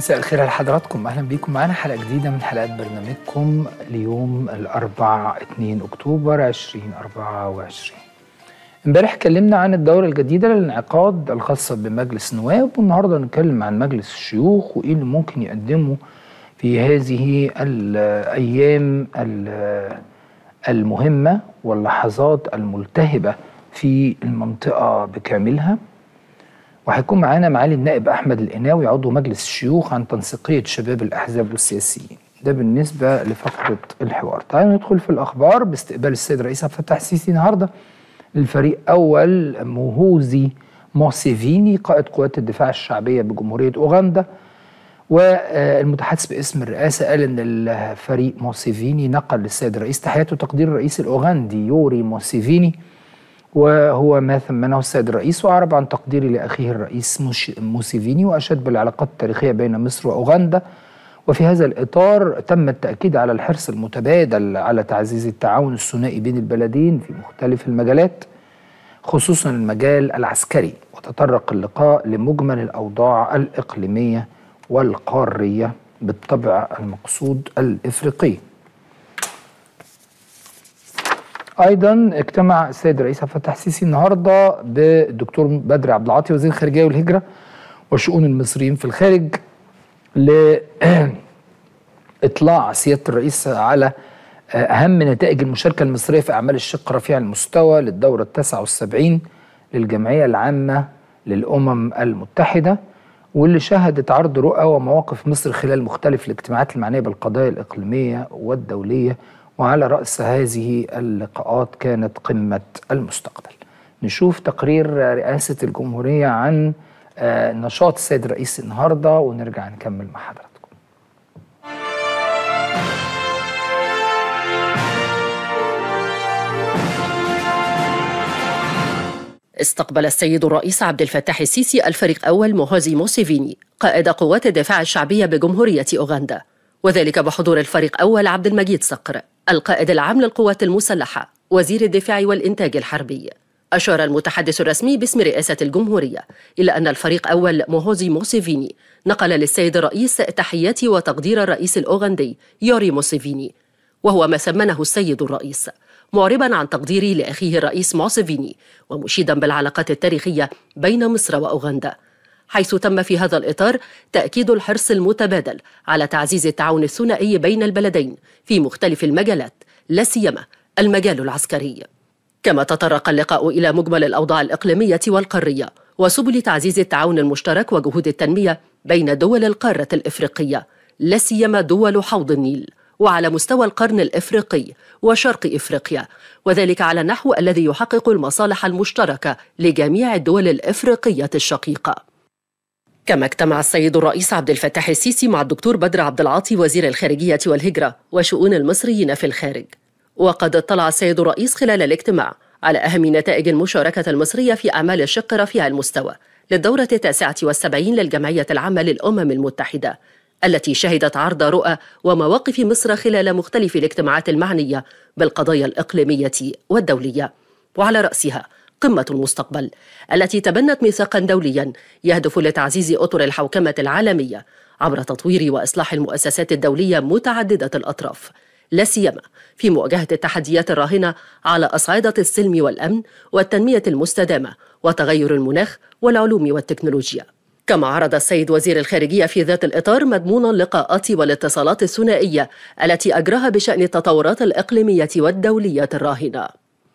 مساء الخير على حضراتكم اهلا بيكم معانا حلقه جديده من حلقات برنامجكم ليوم الاربع 2 اكتوبر 2024 امبارح اتكلمنا عن الدوره الجديده للانعقاد الخاصه بمجلس النواب والنهارده هنتكلم عن مجلس الشيوخ وايه اللي ممكن يقدمه في هذه الايام المهمه واللحظات الملتهبه في المنطقه بكاملها وهيكون معانا معالي النائب احمد القناوي عضو مجلس الشيوخ عن تنسيقيه شباب الاحزاب والسياسيين ده بالنسبه لفقره الحوار تعالوا ندخل في الاخبار باستقبال السيد رئيس عبد الفتاح السيسي النهارده للفريق اول موهوزي موسيفيني قائد قوات الدفاع الشعبيه بجمهوريه اوغندا والمتحدث باسم الرئاسه قال ان الفريق موسيفيني نقل للسيد الرئيس تحياته تقدير الرئيس الاوغندي يوري موسيفيني وهو ما ثمنه السيد الرئيس وأعرب عن تقديري لأخيه الرئيس موسيفيني وأشاد بالعلاقات التاريخية بين مصر وأوغندا وفي هذا الإطار تم التأكيد على الحرص المتبادل على تعزيز التعاون الثنائي بين البلدين في مختلف المجالات خصوصا المجال العسكري وتطرق اللقاء لمجمل الأوضاع الإقليمية والقارية بالطبع المقصود الإفريقي ايضا اجتمع السيد الرئيس عبد الفتاح السيسي النهارده بالدكتور بدر عبد العاطي وزير الخارجيه والهجره وشؤون المصريين في الخارج لاطلاع سياده الرئيس على اهم نتائج المشاركه المصريه في اعمال الشق رفيع المستوى للدوره التاسعه والسبعين للجمعيه العامه للامم المتحده واللي شهدت عرض رؤى ومواقف مصر خلال مختلف الاجتماعات المعنيه بالقضايا الاقليميه والدوليه وعلى رأس هذه اللقاءات كانت قمة المستقبل نشوف تقرير رئاسة الجمهورية عن نشاط السيد الرئيس النهاردة ونرجع نكمل مع حضراتكم استقبل السيد الرئيس عبد الفتاح السيسي الفريق أول موهوزي موسيفيني قائد قوات الدفاع الشعبية بجمهورية أوغندا وذلك بحضور الفريق أول عبد المجيد صقر القائد العام للقوات المسلحة وزير الدفاع والإنتاج الحربي أشار المتحدث الرسمي باسم رئاسة الجمهورية إلى أن الفريق أول موهوزي موسيفيني نقل للسيد الرئيس تحيات وتقدير الرئيس الأوغندي يوري موسيفيني وهو ما ثمنه السيد الرئيس معربا عن تقديره لأخيه الرئيس موسيفيني ومشيدا بالعلاقات التاريخية بين مصر وأوغندا حيث تم في هذا الإطار تأكيد الحرص المتبادل على تعزيز التعاون الثنائي بين البلدين في مختلف المجالات لا سيما المجال العسكري. كما تطرق اللقاء إلى مجمل الأوضاع الإقليمية والقارية وسبل تعزيز التعاون المشترك وجهود التنمية بين دول القارة الإفريقية لا سيما دول حوض النيل وعلى مستوى القرن الإفريقي وشرق إفريقيا وذلك على النحو الذي يحقق المصالح المشتركة لجميع الدول الإفريقية الشقيقة. كما اجتمع السيد الرئيس عبد الفتاح السيسي مع الدكتور بدر عبد العاطي وزير الخارجية والهجرة وشؤون المصريين في الخارج وقد اطلع السيد الرئيس خلال الاجتماع على أهم نتائج المشاركة المصرية في أعمال الشق رفيع المستوى للدورة التاسعة والسبعين للجمعية العامة للأمم المتحدة التي شهدت عرض رؤى ومواقف مصر خلال مختلف الاجتماعات المعنية بالقضايا الإقليمية والدولية وعلى رأسها قمة المستقبل التي تبنت ميثاقا دوليا يهدف لتعزيز أطر الحوكمة العالمية عبر تطوير وإصلاح المؤسسات الدولية متعددة الأطراف لا سيما في مواجهة التحديات الراهنة على أصعدة السلم والأمن والتنمية المستدامة وتغير المناخ والعلوم والتكنولوجيا كما عرض السيد وزير الخارجية في ذات الإطار مضمون اللقاءات والاتصالات الثنائية التي أجراها بشأن التطورات الإقليمية والدولية الراهنة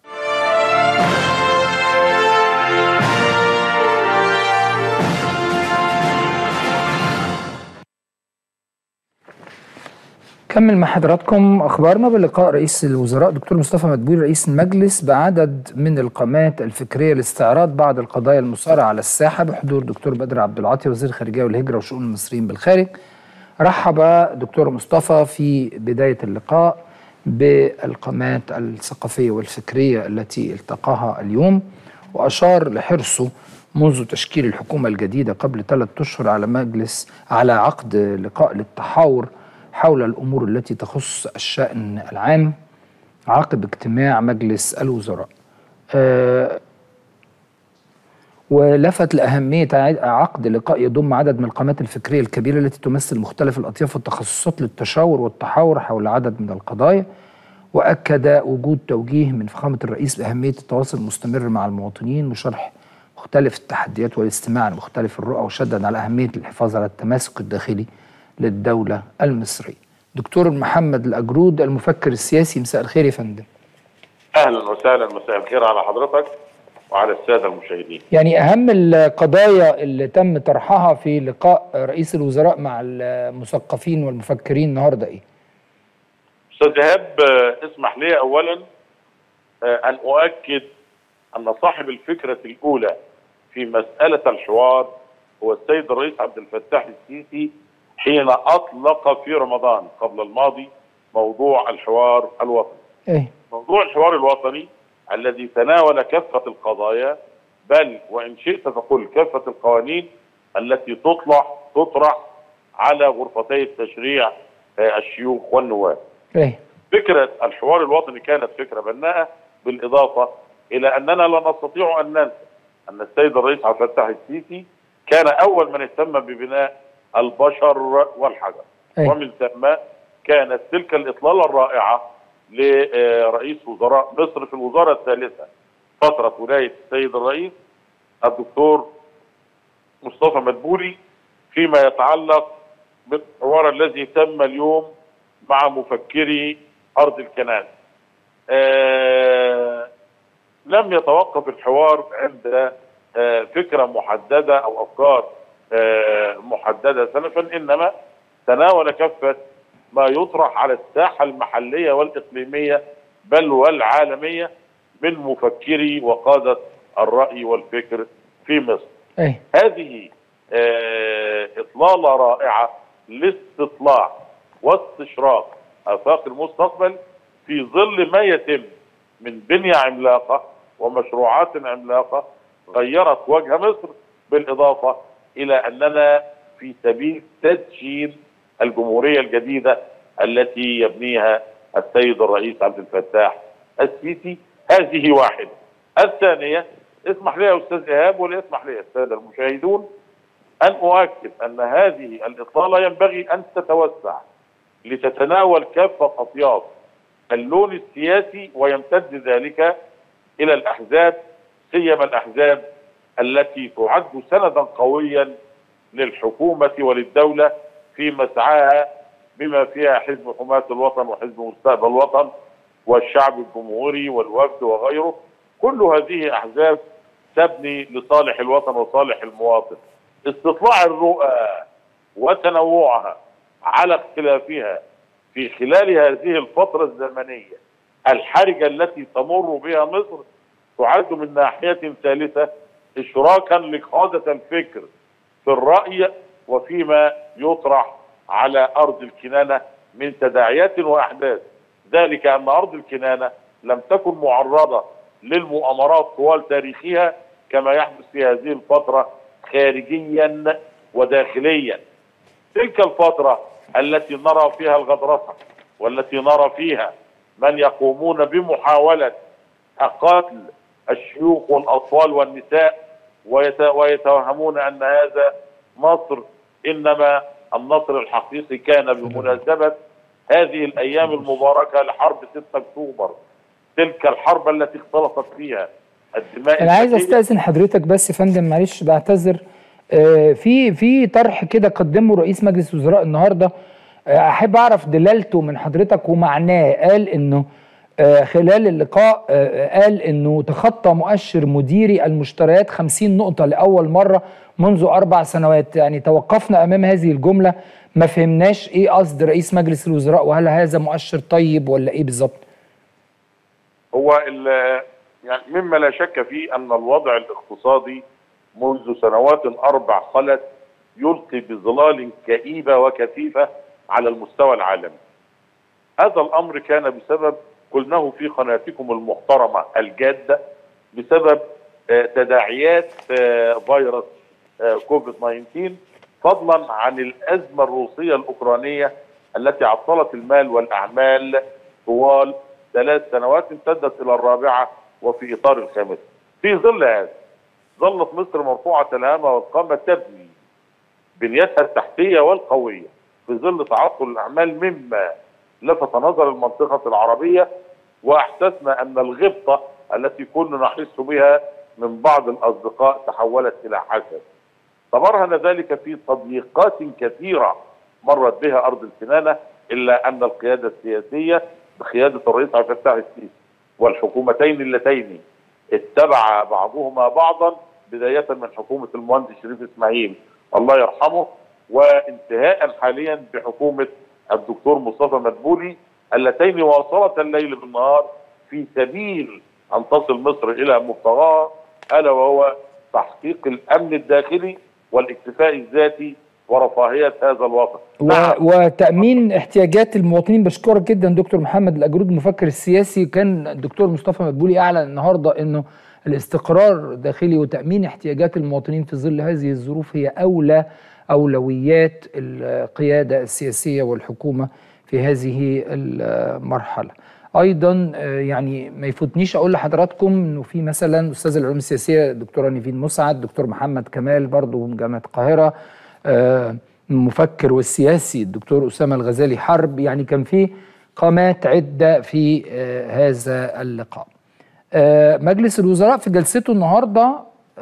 كمل مع حضراتكم اخبارنا بلقاء رئيس الوزراء دكتور مصطفى مدبولي رئيس المجلس بعدد من القامات الفكريه لاستعراض بعض القضايا المصارعه على الساحه بحضور دكتور بدر عبد العاطي وزير الخارجيه والهجره وشؤون المصريين بالخارج. رحب دكتور مصطفى في بدايه اللقاء بالقامات الثقافيه والفكريه التي التقاها اليوم واشار لحرصه منذ تشكيل الحكومه الجديده قبل ثلاث اشهر على مجلس على عقد لقاء للتحاور حول الامور التي تخص الشان العام عقب اجتماع مجلس الوزراء. أه ولفت لأهمية عقد لقاء يضم عدد من القامات الفكرية الكبيرة التي تمثل مختلف الأطياف والتخصصات للتشاور والتحاور حول عدد من القضايا وأكد وجود توجيه من فخامة الرئيس بأهمية التواصل المستمر مع المواطنين وشرح مختلف التحديات والاستماع لمختلف الرؤى وشدد على أهمية الحفاظ على التماسك الداخلي للدولة المصرية دكتور محمد الأجرود المفكر السياسي مساء الخير يا فندم اهلا وسهلا مساء الخير على حضرتك وعلى الساده المشاهدين. يعني أهم القضايا اللي تم طرحها في لقاء رئيس الوزراء مع المثقفين والمفكرين النهارده إيه؟ استاذ ايهاب اسمح لي اولا ان اؤكد ان صاحب الفكره الاولى في مساله الحوار هو السيد الرئيس عبد الفتاح السيسي حين اطلق في رمضان قبل الماضي موضوع الحوار الوطني. إيه؟ موضوع الحوار الوطني الذي تناول كافه القضايا بل وان شئت فقل كافه القوانين التي تطلع تطرح على غرفتي التشريع الشيوخ والنواب. إيه؟ فكره الحوار الوطني كانت فكره بناءه بالاضافه الى اننا لا نستطيع ان ننسى ان السيد الرئيس عبد الفتاح السيسي كان اول من اهتم ببناء البشر والحجر أي. ومن ثم كانت تلك الاطلاله الرائعه لرئيس وزراء مصر في الوزاره الثالثه فتره ولايه السيد الرئيس الدكتور مصطفى مدبولي فيما يتعلق بالحوار الذي تم اليوم مع مفكري ارض الكنان. آه لم يتوقف الحوار عند آه فكره محدده او افكار آه محدده سلفا انما تناول كافه ما يطرح على الساحه المحليه والاقليميه بل والعالميه من مفكري وقاده الراي والفكر في مصر. أي. هذه آه اطلاله رائعه لاستطلاع واستشراق افاق المستقبل في ظل ما يتم من بنيه عملاقه ومشروعات عملاقه غيرت وجه مصر بالاضافه الى اننا في سبيل تدشين الجمهوريه الجديده التي يبنيها السيد الرئيس عبد الفتاح السيسي هذه واحده. الثانيه اسمح لي يا استاذ ايهاب وليسمح لي الساده المشاهدون ان اؤكد ان هذه الاطلاله ينبغي ان تتوسع لتتناول كافه اطياف اللون السياسي ويمتد ذلك الى الاحزاب سيما الاحزاب التي تعد سندا قويا للحكومه وللدوله في مسعاها بما فيها حزب حماة الوطن وحزب مستقبل الوطن والشعب الجمهوري والوفد وغيره كل هذه احزاب تبني لصالح الوطن وصالح المواطن استطلاع الرؤى وتنوعها على اختلافها في خلال هذه الفترة الزمنية الحرجة التي تمر بها مصر تعد من ناحية ثالثة إشراكا لقادة الفكر في الرأي وفيما يطرح على أرض الكنانة من تداعيات وأحداث ذلك أن أرض الكنانة لم تكن معرضة للمؤامرات طوال تاريخها كما يحدث في هذه الفترة خارجيا وداخليا تلك الفترة التي نرى فيها الغطرسة والتي نرى فيها من يقومون بمحاولة قتل الشيوخ والأطفال والنساء ويتوهمون أن هذا نصر إنما النصر الحقيقي كان بمناسبة هذه الأيام المباركة لحرب 6 أكتوبر تلك الحرب التي اختلطت فيها الدماء انا عايز استاذن حضرتك بس يا فندم معلش بعتذر آه في في طرح كده قدمه رئيس مجلس الوزراء النهارده آه احب اعرف دلالته من حضرتك ومعناه قال انه آه خلال اللقاء قال انه تخطى مؤشر مديري المشتريات 50 نقطه لاول مره منذ اربع سنوات يعني توقفنا امام هذه الجمله ما فهمناش ايه قصد رئيس مجلس الوزراء وهل هذا مؤشر طيب ولا ايه بالظبط هو يعني مما لا شك فيه ان الوضع الاقتصادي منذ سنوات اربع خلت يلقي بظلال كئيبه وكثيفه على المستوى العالمي. هذا الامر كان بسبب قلناه في قناتكم المحترمه الجاده بسبب تداعيات فيروس كوفيد 19 فضلا عن الازمه الروسيه الاوكرانيه التي عطلت المال والاعمال طوال ثلاث سنوات امتدت الى الرابعه وفي اطار الخامسه. في ظل هذا ظلت مصر مرفوعة الهامة والقامة تبني بنيتها التحتية والقوية في ظل تعطل الأعمال مما لفت نظر المنطقة العربية وأحسسنا أن الغبطة التي كنا نحس بها من بعض الأصدقاء تحولت إلى حسد تبرهن ذلك في تضييقات كثيرة مرت بها أرض الكنانة إلا أن القيادة السياسية بقيادة الرئيس عبد الفتاح السيسي والحكومتين اللتين اتبع بعضهما بعضا بداية من حكومة المهندس شريف إسماعيل الله يرحمه وانتهاء حاليا بحكومة الدكتور مصطفى مدبولي اللتين واصلتا الليل بالنهار في سبيل أن تصل مصر إلى مبتغاها ألا وهو تحقيق الأمن الداخلي والاكتفاء الذاتي ورفاهية هذا الوطن و... وتأمين احتياجات المواطنين بشكرك جدا دكتور محمد الأجرود المفكر السياسي كان الدكتور مصطفى مدبولي أعلن النهاردة أنه الاستقرار الداخلي وتأمين احتياجات المواطنين في ظل هذه الظروف هي أولى أولويات القيادة السياسية والحكومة في هذه المرحلة ايضا يعني ما يفوتنيش اقول لحضراتكم انه في مثلا استاذ العلوم السياسيه دكتوره نيفين مسعد دكتور محمد كمال برضه من جامعه القاهره المفكر والسياسي الدكتور اسامه الغزالي حرب يعني كان في قامات عده في هذا اللقاء مجلس الوزراء في جلسته النهارده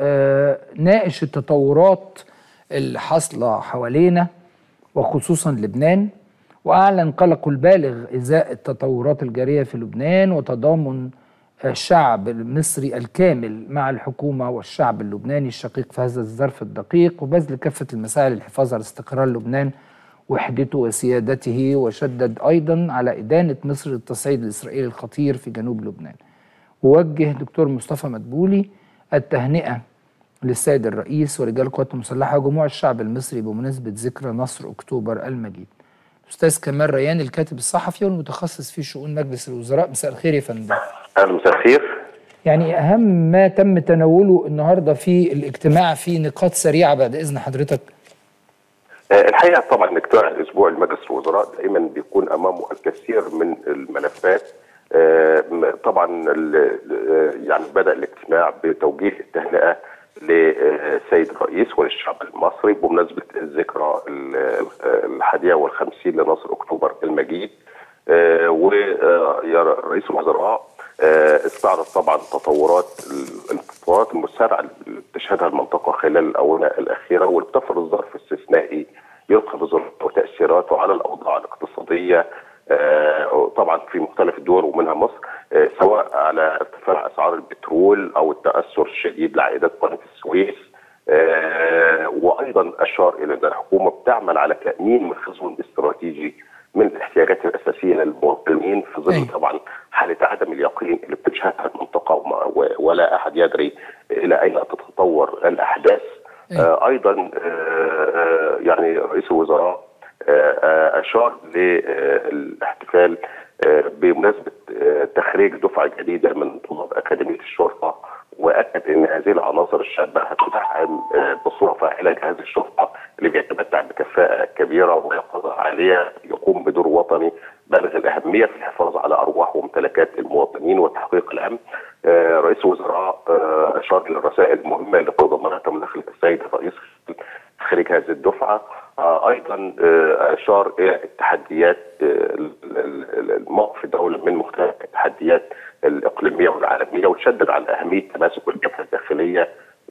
ناقش التطورات اللي حاصله حوالينا وخصوصا لبنان واعلن قلقه البالغ ازاء التطورات الجاريه في لبنان وتضامن الشعب المصري الكامل مع الحكومه والشعب اللبناني الشقيق في هذا الظرف الدقيق وبذل كافه المساعي للحفاظ على استقرار لبنان وحدته وسيادته وشدد ايضا على ادانه مصر للتصعيد الاسرائيلي الخطير في جنوب لبنان. ووجه دكتور مصطفى مدبولي التهنئه للسيد الرئيس ورجال القوات المسلحه وجموع الشعب المصري بمناسبه ذكرى نصر اكتوبر المجيد. استاذ كمال ريان الكاتب الصحفي والمتخصص في شؤون مجلس الوزراء مساء الخير يا فندم اهلا مساء الخير يعني اهم ما تم تناوله النهارده في الاجتماع في نقاط سريعه بعد اذن حضرتك الحقيقه طبعا اجتماع الاسبوع لمجلس الوزراء دائما بيكون امامه الكثير من الملفات طبعا يعني بدا الاجتماع بتوجيه التهنئه للسيد الرئيس وللشعب المصري بمناسبة الذكرى الحادية والخمسين لنصر أكتوبر المجيد ورئيس الوزراء استعرض طبعا تطورات التطورات المسارعة اللي بتشهدها المنطقة خلال الآونة الأخيرة واللي بتفرض ظرف استثنائي يلقي بظروف وتأثيراته على الأوضاع الاقتصادية طبعا في مختلف الدول ومنها مصر سواء على ارتفاع اسعار البترول او التاثر الشديد لعائدات قناه السويس وايضا اشار الى ان الحكومه بتعمل على تامين مخزون استراتيجي من الاحتياجات الاساسيه للمواطنين في ظل طبعا حاله عدم اليقين اللي بتشهدها المنطقه ولا احد يدري الى اين تتطور الاحداث ايضا يعني رئيس الوزراء اشار للاحتفال بمناسبه تخريج دفعه جديده من طلاب اكاديميه الشرطه واكد ان هذه العناصر الشابه هتدعم بصوره فاعله جهاز الشرطه اللي بيتمتع بكفاءه كبيره ويقظه عاليه يقوم بدور وطني بالغ الاهميه في الحفاظ على ارواح وممتلكات المواطنين وتحقيق الامن. رئيس الوزراء اشار الى الرسائل المهمه اللي تضمنتها مداخله السيد الرئيس خريج هذه الدفعه ايضا اشار الى التحديات الموقف الدوله من مختلف التحديات الاقليميه والعالميه وشدد على اهميه تماسك الجبهه الداخليه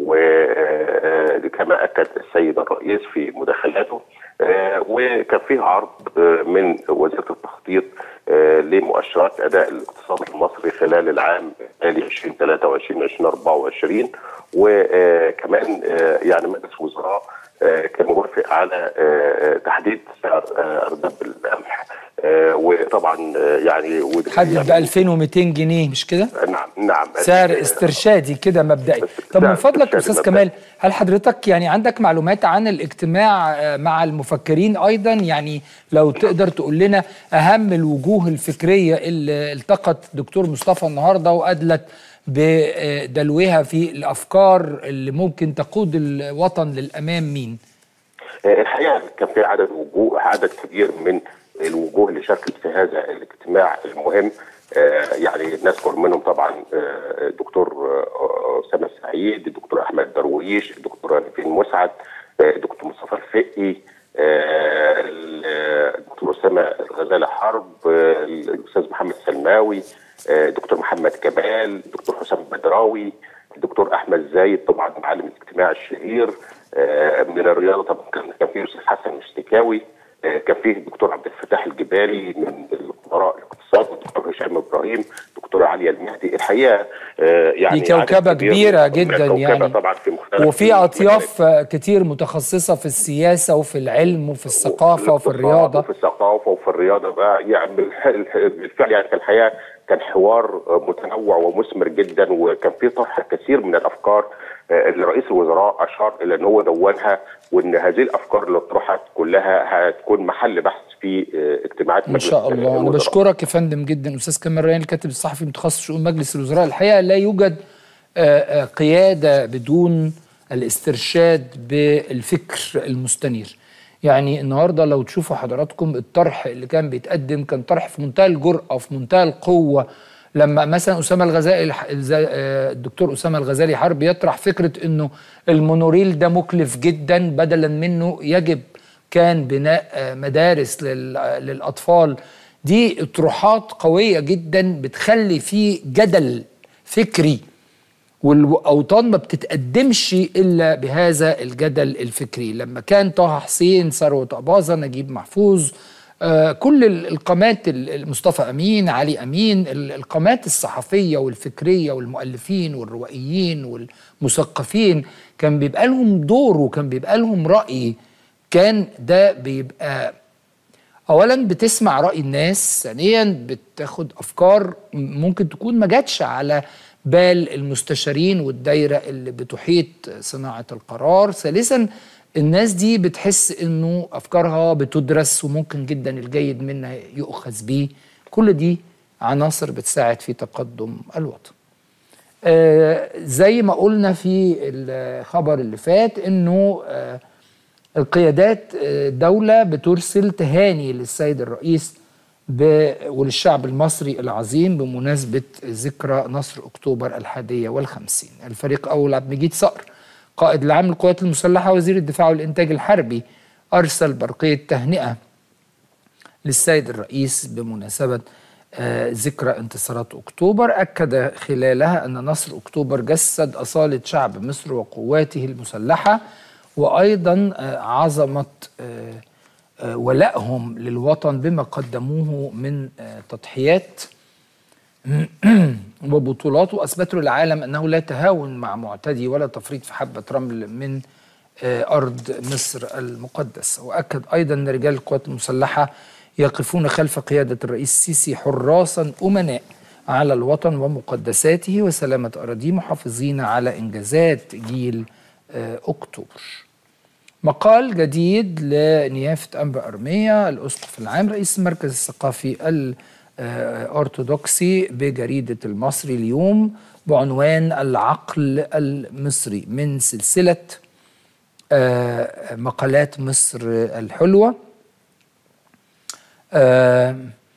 وكما اكد السيد الرئيس في مداخلاته وكان فيه عرض من وزاره التخطيط لمؤشرات اداء الاقتصاد المصري خلال العام 2023 2024 وكمان يعني مجلس الوزراء كان موافق على تحديد سعر ارداب القمح وطبعا يعني حدد ب 2200 جنيه مش كده؟ نعم نعم سعر استرشادي كده مبدئي طب من فضلك استاذ كمال هل حضرتك يعني عندك معلومات عن الاجتماع مع المفكرين ايضا يعني لو تقدر تقول لنا اهم الوجوه الفكريه اللي التقت دكتور مصطفى النهارده وادلت بدلوها في الافكار اللي ممكن تقود الوطن للامام مين؟ الحقيقه كان في عدد وجوه عدد كبير من الوجوه اللي شاركت في هذا الاجتماع المهم آه، يعني نذكر منهم طبعا آه، الدكتور آه، اسامه السعيد الدكتور احمد درويش الدكتور نيفين مسعد آه، الدكتور مصطفى الفقي آه، الدكتور اسامه الغزاله حرب آه، الاستاذ محمد سلماوي آه، الدكتور محمد كمال الدكتور حسام بدراوي الدكتور احمد زايد طبعا معلم الاجتماع الشهير آه، من الرياضه طبعا كان كان في الاستاذ حسن الشتكاوي آه، كان فيه الدكتور عبد الفتاح الجبالي من خبراء الاقتصاد الدكتور هشام ابراهيم دكتور عليا المهدي الحقيقه آه، يعني دي كوكبة عدد كبير كبيرة من جدا الكوكبة يعني. طبعا في مختلف وفي اطياف كتير متخصصه في السياسه وفي العلم وفي الثقافه وفي الرياضه وفي الثقافه وفي الرياضه بقى يعني بالح- الح- بالفعل يعني في الحقيقه كان حوار متنوع ومثمر جدا وكان في طرح كثير من الافكار آه، اللي رئيس الوزراء اشار الى ان هو دونها وان هذه الافكار اللي طرحت كلها هتكون محل بحث في آه، اجتماعات ان مجلس شاء الله انا الوزراء. بشكرك يا فندم جدا استاذ كمال ريان الكاتب الصحفي متخصص شؤون مجلس الوزراء الحقيقه لا يوجد آه، آه، قياده بدون الاسترشاد بالفكر المستنير يعني النهارده لو تشوفوا حضراتكم الطرح اللي كان بيتقدم كان طرح في منتهى الجرأه في منتهى القوه لما مثلا اسامه الغزالي الح- الز- آه، الدكتور اسامه الغزالي حرب يطرح فكره انه المونوريل ده مكلف جدا بدلا منه يجب كان بناء آه، مدارس لل- للاطفال دي اطروحات قويه جدا بتخلي في جدل فكري والاوطان ما بتتقدمش الا بهذا الجدل الفكري لما كان طه حسين ثروه اباظه نجيب محفوظ آه كل ال- القامات ال- المصطفى امين علي امين ال- القامات الصحفيه والفكريه والمؤلفين والروائيين والمثقفين كان بيبقى لهم دور وكان بيبقى لهم راي كان ده بيبقى اولا بتسمع راي الناس ثانيا بتاخد افكار ممكن تكون ما جاتش على بال المستشارين والدايره اللي بتحيط صناعه القرار ثالثا الناس دي بتحس انه افكارها بتدرس وممكن جدا الجيد منها يؤخذ بيه كل دي عناصر بتساعد في تقدم الوطن آه زي ما قلنا في الخبر اللي فات انه آه القيادات الدولة بترسل تهاني للسيد الرئيس ب... وللشعب المصري العظيم بمناسبة ذكرى نصر أكتوبر الحادية والخمسين الفريق أول عبد المجيد صقر قائد العام للقوات المسلحة وزير الدفاع والإنتاج الحربي أرسل برقية تهنئة للسيد الرئيس بمناسبة آه، ذكرى انتصارات أكتوبر أكد خلالها أن نصر أكتوبر جسد أصالة شعب مصر وقواته المسلحة وأيضا آه، عظمة آه، آه، ولائهم للوطن بما قدموه من آه، تضحيات وبطولات واثبتوا للعالم انه لا تهاون مع معتدي ولا تفريط في حبه رمل من آه، ارض مصر المقدسه واكد ايضا ان رجال القوات المسلحه يقفون خلف قياده الرئيس السيسي حراسا امناء على الوطن ومقدساته وسلامه اراضيه محافظين على انجازات جيل آه، اكتوبر مقال جديد لنيافة أنبا أرمية الأسقف العام رئيس المركز الثقافي الأرثوذكسي بجريدة المصري اليوم بعنوان العقل المصري من سلسلة آه، مقالات مصر الحلوة آه،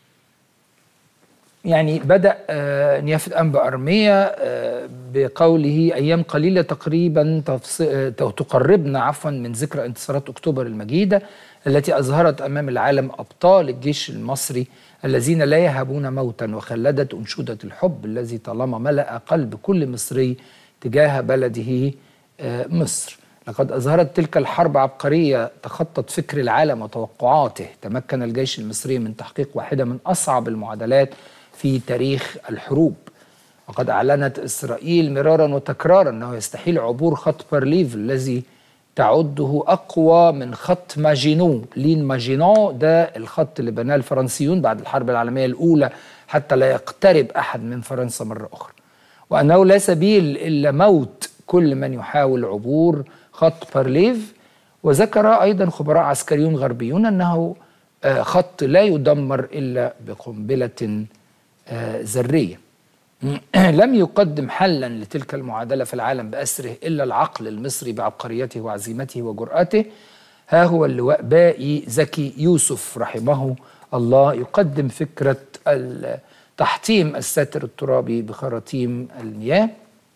يعني بدأ آه، نيافة أنبا أرمية آه، بقوله أيام قليلة تقريبا تفص- آه، تقربنا عفوا من ذكرى انتصارات أكتوبر المجيدة التي أظهرت أمام العالم أبطال الجيش المصري الذين لا يهابون موتا وخلدت أنشودة الحب الذي طالما ملأ قلب كل مصري تجاه بلده آه، مصر لقد أظهرت تلك الحرب عبقرية تخطت فكر العالم وتوقعاته تمكن الجيش المصري من تحقيق واحدة من أصعب المعادلات في تاريخ الحروب وقد أعلنت إسرائيل مرارا وتكرارا أنه يستحيل عبور خط بارليف الذي تعده أقوى من خط ماجينو لين ماجينو ده الخط اللي بناه الفرنسيون بعد الحرب العالمية الأولى حتى لا يقترب أحد من فرنسا مرة أخرى وأنه لا سبيل إلا موت كل من يحاول عبور خط بارليف وذكر أيضا خبراء عسكريون غربيون أنه آه، خط لا يدمر إلا بقنبلة آه، ذرية لم يقدم حلا لتلك المعادلة في العالم بأسره إلا العقل المصري بعبقريته وعزيمته وجرأته ها هو اللواء باقي زكي يوسف رحمه الله يقدم فكرة تحطيم الساتر الترابي بخراطيم المياه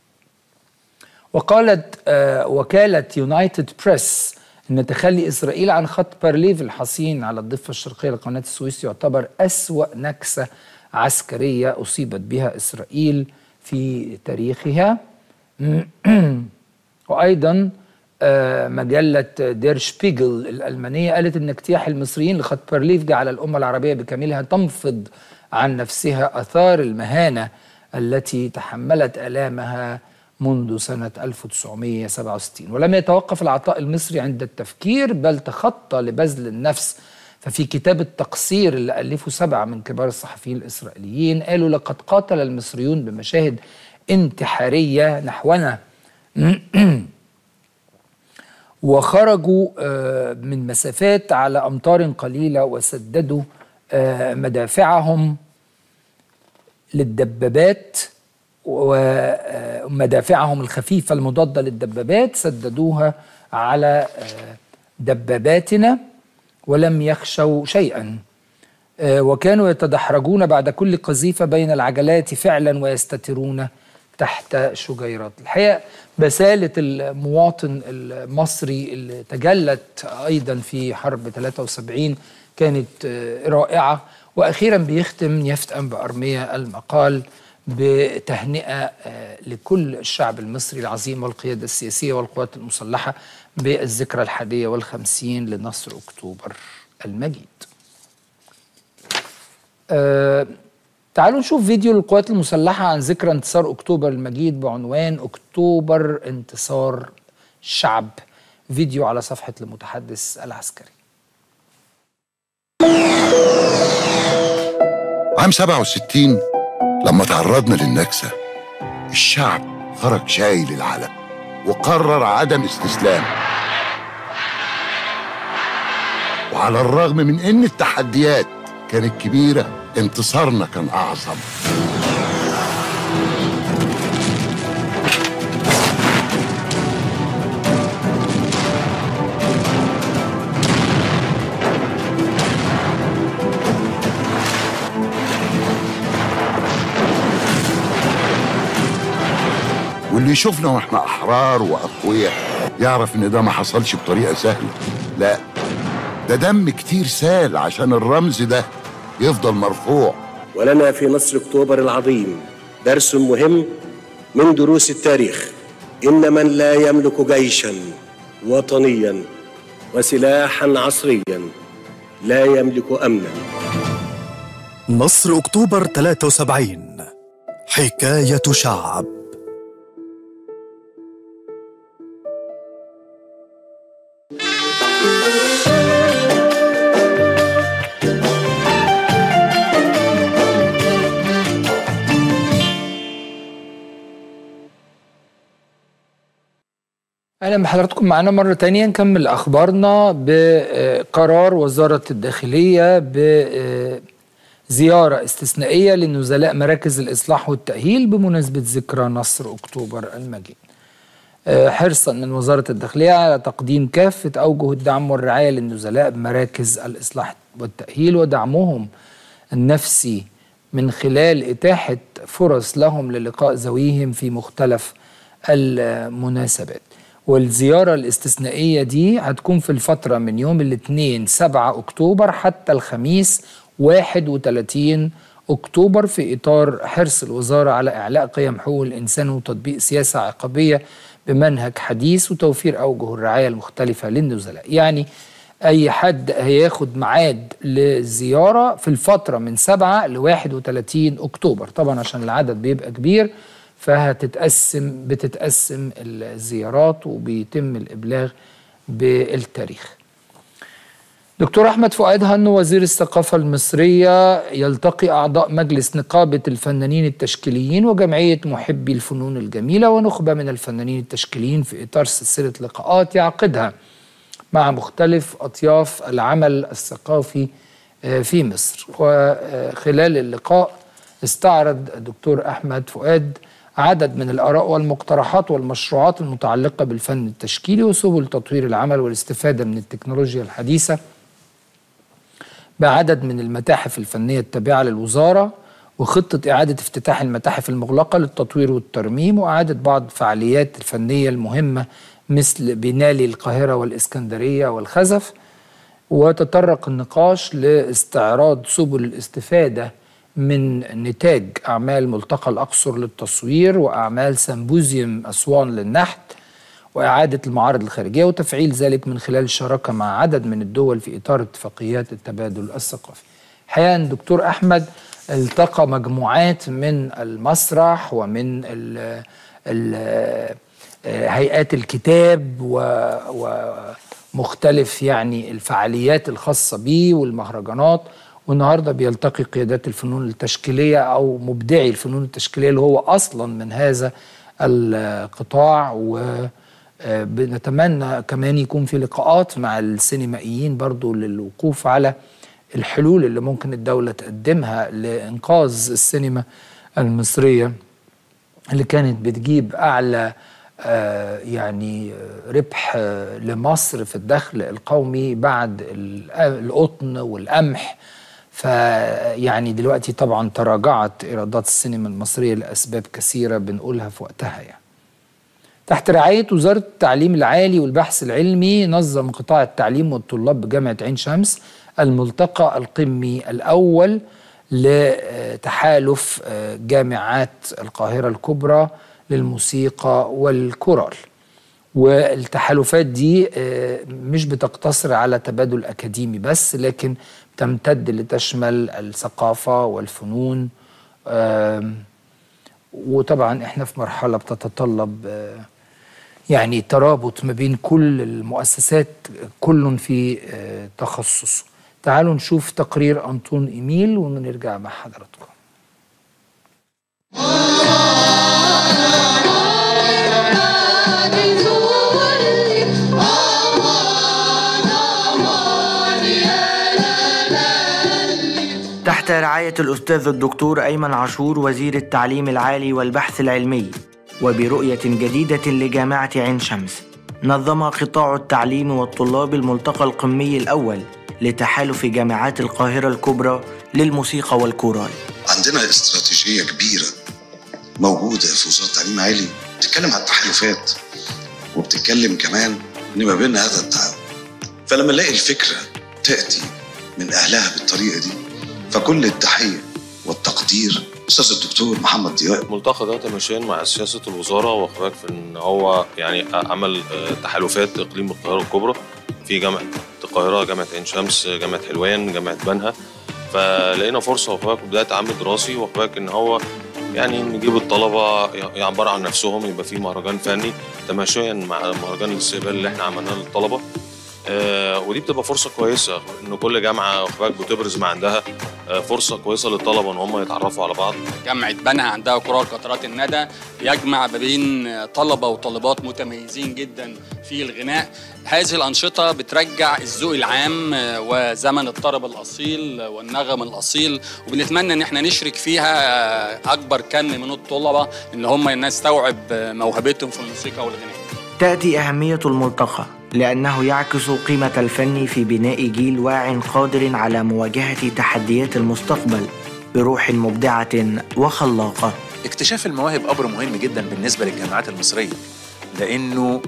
وقالت آه، وكالة يونايتد بريس أن تخلي إسرائيل عن خط بارليف الحصين على الضفة الشرقية لقناة السويس يعتبر أسوأ نكسة عسكرية أصيبت بها إسرائيل في تاريخها وأيضا آه، مجلة دير شبيجل الألمانية قالت أن اجتياح المصريين لخط بارليف جعل الأمة العربية بكاملها تنفض عن نفسها أثار المهانة التي تحملت آلامها منذ سنة 1967 ولم يتوقف العطاء المصري عند التفكير بل تخطى لبذل النفس ففي كتاب التقصير اللي ألفه سبعة من كبار الصحفيين الإسرائيليين قالوا لقد قاتل المصريون بمشاهد انتحارية نحونا وخرجوا آه، من مسافات على أمطار قليلة وسددوا آه، مدافعهم للدبابات ومدافعهم الخفيفة المضادة للدبابات سددوها على آه، دباباتنا ولم يخشوا شيئا آه، وكانوا يتدحرجون بعد كل قذيفة بين العجلات فعلا ويستترون تحت شجيرات الحقيقة بسالة المواطن المصري اللي تجلت أيضا في حرب 73 كانت آه، رائعة وأخيرا بيختم يافت أنبا أرمية المقال بتهنئة آه، لكل الشعب المصري العظيم والقيادة السياسية والقوات المسلحة بالذكرى الحادية والخمسين لنصر أكتوبر المجيد أه تعالوا نشوف فيديو للقوات المسلحة عن ذكرى انتصار أكتوبر المجيد بعنوان أكتوبر انتصار الشعب فيديو على صفحة المتحدث العسكري عام 67 لما تعرضنا للنكسة الشعب خرج شايل العلم وقرر عدم استسلام وعلى الرغم من ان التحديات كانت كبيرة انتصارنا كان اعظم واللي يشوفنا واحنا احرار واقوياء يعرف ان ده ما حصلش بطريقه سهله لا ده دم كتير سال عشان الرمز ده يفضل مرفوع ولنا في نصر اكتوبر العظيم درس مهم من دروس التاريخ ان من لا يملك جيشا وطنيا وسلاحا عصريا لا يملك امنا نصر اكتوبر 73 حكايه شعب اهلا بحضراتكم معانا مره تانية نكمل اخبارنا بقرار وزاره الداخليه بزياره استثنائيه لنزلاء مراكز الاصلاح والتاهيل بمناسبه ذكرى نصر اكتوبر المجيد آه، حرصا من وزاره الداخليه على تقديم كافه اوجه الدعم والرعايه للنزلاء بمراكز الاصلاح والتاهيل ودعمهم النفسي من خلال اتاحه فرص لهم للقاء ذويهم في مختلف المناسبات والزيارة الاستثنائية دي هتكون في الفترة من يوم الاثنين 7 أكتوبر حتى الخميس 31 أكتوبر في إطار حرص الوزارة على إعلاء قيم حقوق الإنسان وتطبيق سياسة عقابية بمنهج حديث وتوفير أوجه الرعاية المختلفة للنزلاء يعني أي حد هياخد ميعاد للزيارة في الفترة من 7 ل 31 أكتوبر طبعا عشان العدد بيبقى كبير فهتتقسم بتتقسم الزيارات وبيتم الإبلاغ بالتاريخ دكتور أحمد فؤاد هنو وزير الثقافة المصرية يلتقي أعضاء مجلس نقابة الفنانين التشكيليين وجمعية محبي الفنون الجميلة ونخبة من الفنانين التشكيليين في إطار سلسلة لقاءات يعقدها مع مختلف أطياف العمل الثقافي في مصر وخلال اللقاء استعرض الدكتور أحمد فؤاد عدد من الآراء والمقترحات والمشروعات المتعلقة بالفن التشكيلي وسبل تطوير العمل والاستفادة من التكنولوجيا الحديثة بعدد من المتاحف الفنية التابعة للوزارة وخطة إعادة افتتاح المتاحف المغلقة للتطوير والترميم وإعادة بعض الفعاليات الفنية المهمة مثل بنالي القاهرة والإسكندرية والخزف وتطرق النقاش لاستعراض سبل الاستفادة من نتاج أعمال ملتقى الأقصر للتصوير وأعمال سمبوزيوم أسوان للنحت وإعادة المعارض الخارجية وتفعيل ذلك من خلال الشراكة مع عدد من الدول في إطار اتفاقيات التبادل الثقافي الحقيقة أن الدكتور أحمد التقى مجموعات من المسرح ومن ال ال هيئات الكتاب ومختلف يعني الفعاليات الخاصة به والمهرجانات والنهارده بيلتقي قيادات الفنون التشكيليه او مبدعي الفنون التشكيليه اللي هو اصلا من هذا القطاع وبنتمنى كمان يكون في لقاءات مع السينمائيين برضو للوقوف على الحلول اللي ممكن الدولة تقدمها لإنقاذ السينما المصرية اللي كانت بتجيب أعلى آه يعني ربح آه لمصر في الدخل القومي بعد القطن والقمح فيعني دلوقتي طبعا تراجعت ايرادات السينما المصريه لاسباب كثيره بنقولها في وقتها يعني. تحت رعايه وزاره التعليم العالي والبحث العلمي نظم قطاع التعليم والطلاب بجامعه عين شمس الملتقى القمي الاول لتحالف جامعات القاهره الكبرى للموسيقى والكورال. والتحالفات دي مش بتقتصر على تبادل اكاديمي بس لكن تمتد لتشمل الثقافة والفنون وطبعا احنا في مرحلة بتتطلب يعني ترابط ما بين كل المؤسسات كل في تخصصه تعالوا نشوف تقرير أنطون إيميل ونرجع مع حضراتكم تحت رعاية الأستاذ الدكتور أيمن عاشور وزير التعليم العالي والبحث العلمي وبرؤية جديدة لجامعة عين شمس نظم قطاع التعليم والطلاب الملتقى القمي الأول لتحالف جامعات القاهرة الكبرى للموسيقى والكورال عندنا استراتيجية كبيرة موجودة في وزارة التعليم العالي بتتكلم عن التحالفات وبتتكلم كمان ان ما بين هذا التعاون فلما نلاقي الفكرة تأتي من أهلها بالطريقة دي فكل التحية والتقدير استاذ الدكتور محمد ضياء الملتقى ده تماشيا مع سياسه الوزاره واخبارك في ان هو يعني عمل تحالفات اقليم القاهره الكبرى في جامعه القاهره جامعه عين شمس جامعه حلوان جامعه بنها فلقينا فرصه واخبارك بدايه عام دراسي واخبارك ان هو يعني نجيب الطلبه يعبروا عن نفسهم يبقى في مهرجان فني تماشيا مع مهرجان الاستقبال اللي احنا عملناه للطلبه آه ودي بتبقى فرصه كويسه ان كل جامعه واخبارك بتبرز ما عندها آه فرصه كويسه للطلبه ان هم يتعرفوا على بعض جامعه بنها عندها كورال قطرات الندى يجمع ما بين طلبه وطالبات متميزين جدا في الغناء هذه الانشطه بترجع الذوق العام وزمن الطرب الاصيل والنغم الاصيل وبنتمنى ان احنا نشرك فيها اكبر كم من الطلبه ان هم نستوعب موهبتهم في الموسيقى والغناء تاتي اهميه الملتقى لأنه يعكس قيمة الفن في بناء جيل واع قادر على مواجهة تحديات المستقبل بروح مبدعة وخلاقة اكتشاف المواهب أمر مهم جدا بالنسبة للجامعات المصرية لأنه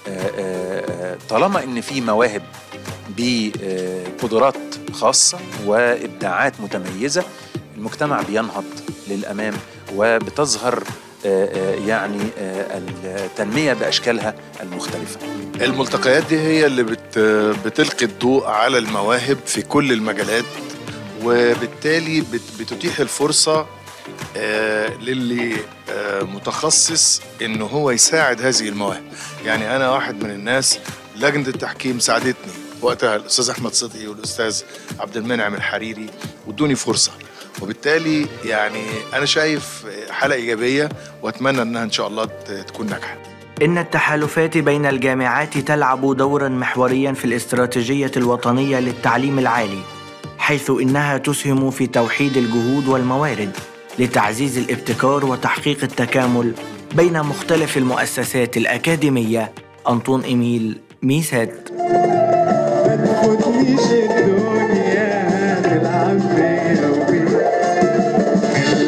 طالما إن في مواهب بقدرات خاصة وإبداعات متميزة المجتمع بينهض للأمام وبتظهر يعني التنميه باشكالها المختلفه. الملتقيات دي هي اللي بت بتلقي الضوء على المواهب في كل المجالات وبالتالي بتتيح الفرصه للي متخصص ان هو يساعد هذه المواهب يعني انا واحد من الناس لجنه التحكيم ساعدتني وقتها الاستاذ احمد صدقي والاستاذ عبد المنعم الحريري وادوني فرصه وبالتالي يعني انا شايف حاله ايجابيه واتمنى انها ان شاء الله تكون ناجحه إن التحالفات بين الجامعات تلعب دورا محوريا في الاستراتيجية الوطنية للتعليم العالي حيث إنها تسهم في توحيد الجهود والموارد لتعزيز الابتكار وتحقيق التكامل بين مختلف المؤسسات الأكاديمية أنطون إيميل ميسات الدنيا تلعب فيا وبيا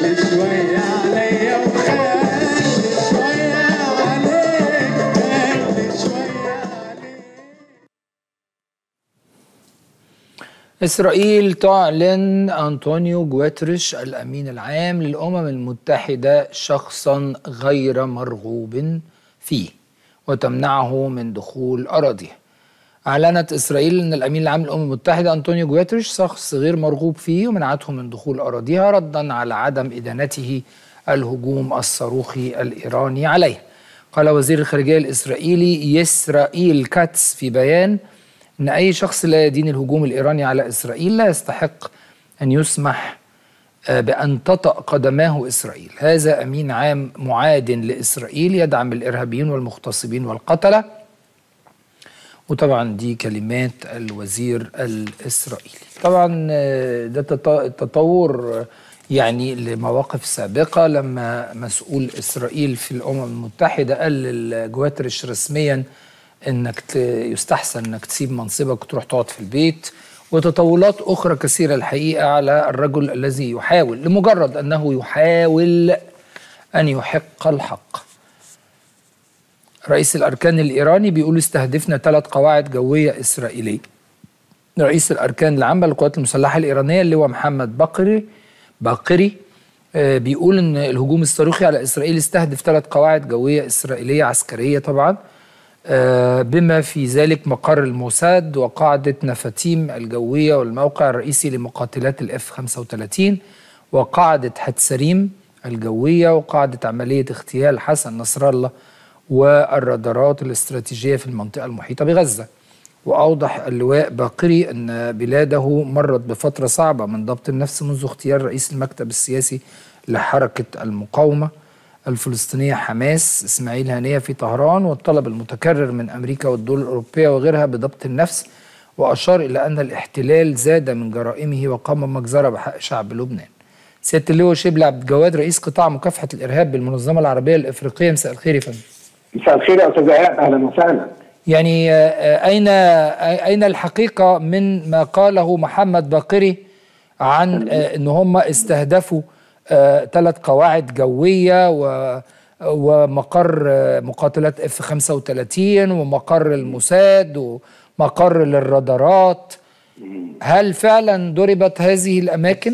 إسرائيل تعلن أنطونيو جواتريش الأمين العام للأمم المتحدة شخصا غير مرغوب فيه وتمنعه من دخول أراضيها أعلنت إسرائيل أن الأمين العام للأمم المتحدة أنطونيو جواتريش شخص غير مرغوب فيه ومنعته من دخول أراضيها ردا على عدم إدانته الهجوم الصاروخي الإيراني عليه قال وزير الخارجية الإسرائيلي يسرائيل كاتس في بيان أن أي شخص لا يدين الهجوم الإيراني على إسرائيل لا يستحق أن يسمح بأن تطأ قدماه إسرائيل هذا أمين عام معاد لإسرائيل يدعم الإرهابيين والمغتصبين والقتلة وطبعا دي كلمات الوزير الإسرائيلي طبعا ده تطور يعني لمواقف سابقة لما مسؤول إسرائيل في الأمم المتحدة قال لجواتريش رسميا انك يستحسن انك تسيب منصبك وتروح تقعد في البيت وتطورات اخرى كثيره الحقيقه على الرجل الذي يحاول لمجرد انه يحاول ان يحق الحق. رئيس الاركان الايراني بيقول استهدفنا ثلاث قواعد جويه اسرائيليه. رئيس الاركان العامه للقوات المسلحه الايرانيه اللي هو محمد بقري باقري بيقول ان الهجوم الصاروخي على اسرائيل استهدف ثلاث قواعد جويه اسرائيليه عسكريه طبعا بما في ذلك مقر الموساد وقاعدة نفاتيم الجوية والموقع الرئيسي لمقاتلات الاف 35 وقاعدة حتسريم الجوية وقاعدة عملية اغتيال حسن نصر الله والرادارات الاستراتيجية في المنطقة المحيطة بغزة وأوضح اللواء باقري أن بلاده مرت بفترة صعبة من ضبط النفس منذ اغتيال رئيس المكتب السياسي لحركة المقاومة الفلسطينية حماس إسماعيل هانية في طهران والطلب المتكرر من أمريكا والدول الأوروبية وغيرها بضبط النفس وأشار إلى أن الاحتلال زاد من جرائمه وقام مجزرة بحق شعب لبنان سيادة اللواء شبل عبد الجواد رئيس قطاع مكافحة الإرهاب بالمنظمة العربية الإفريقية مساء الخير يا فندم مساء الخير يا أستاذ إيهاب أهلا وسهلا يعني أين أين الحقيقة من ما قاله محمد باقري عن أن هم استهدفوا ثلاث آه قواعد جوية و ومقر مقاتلات اف 35 ومقر الموساد ومقر للرادارات هل فعلا ضربت هذه الاماكن؟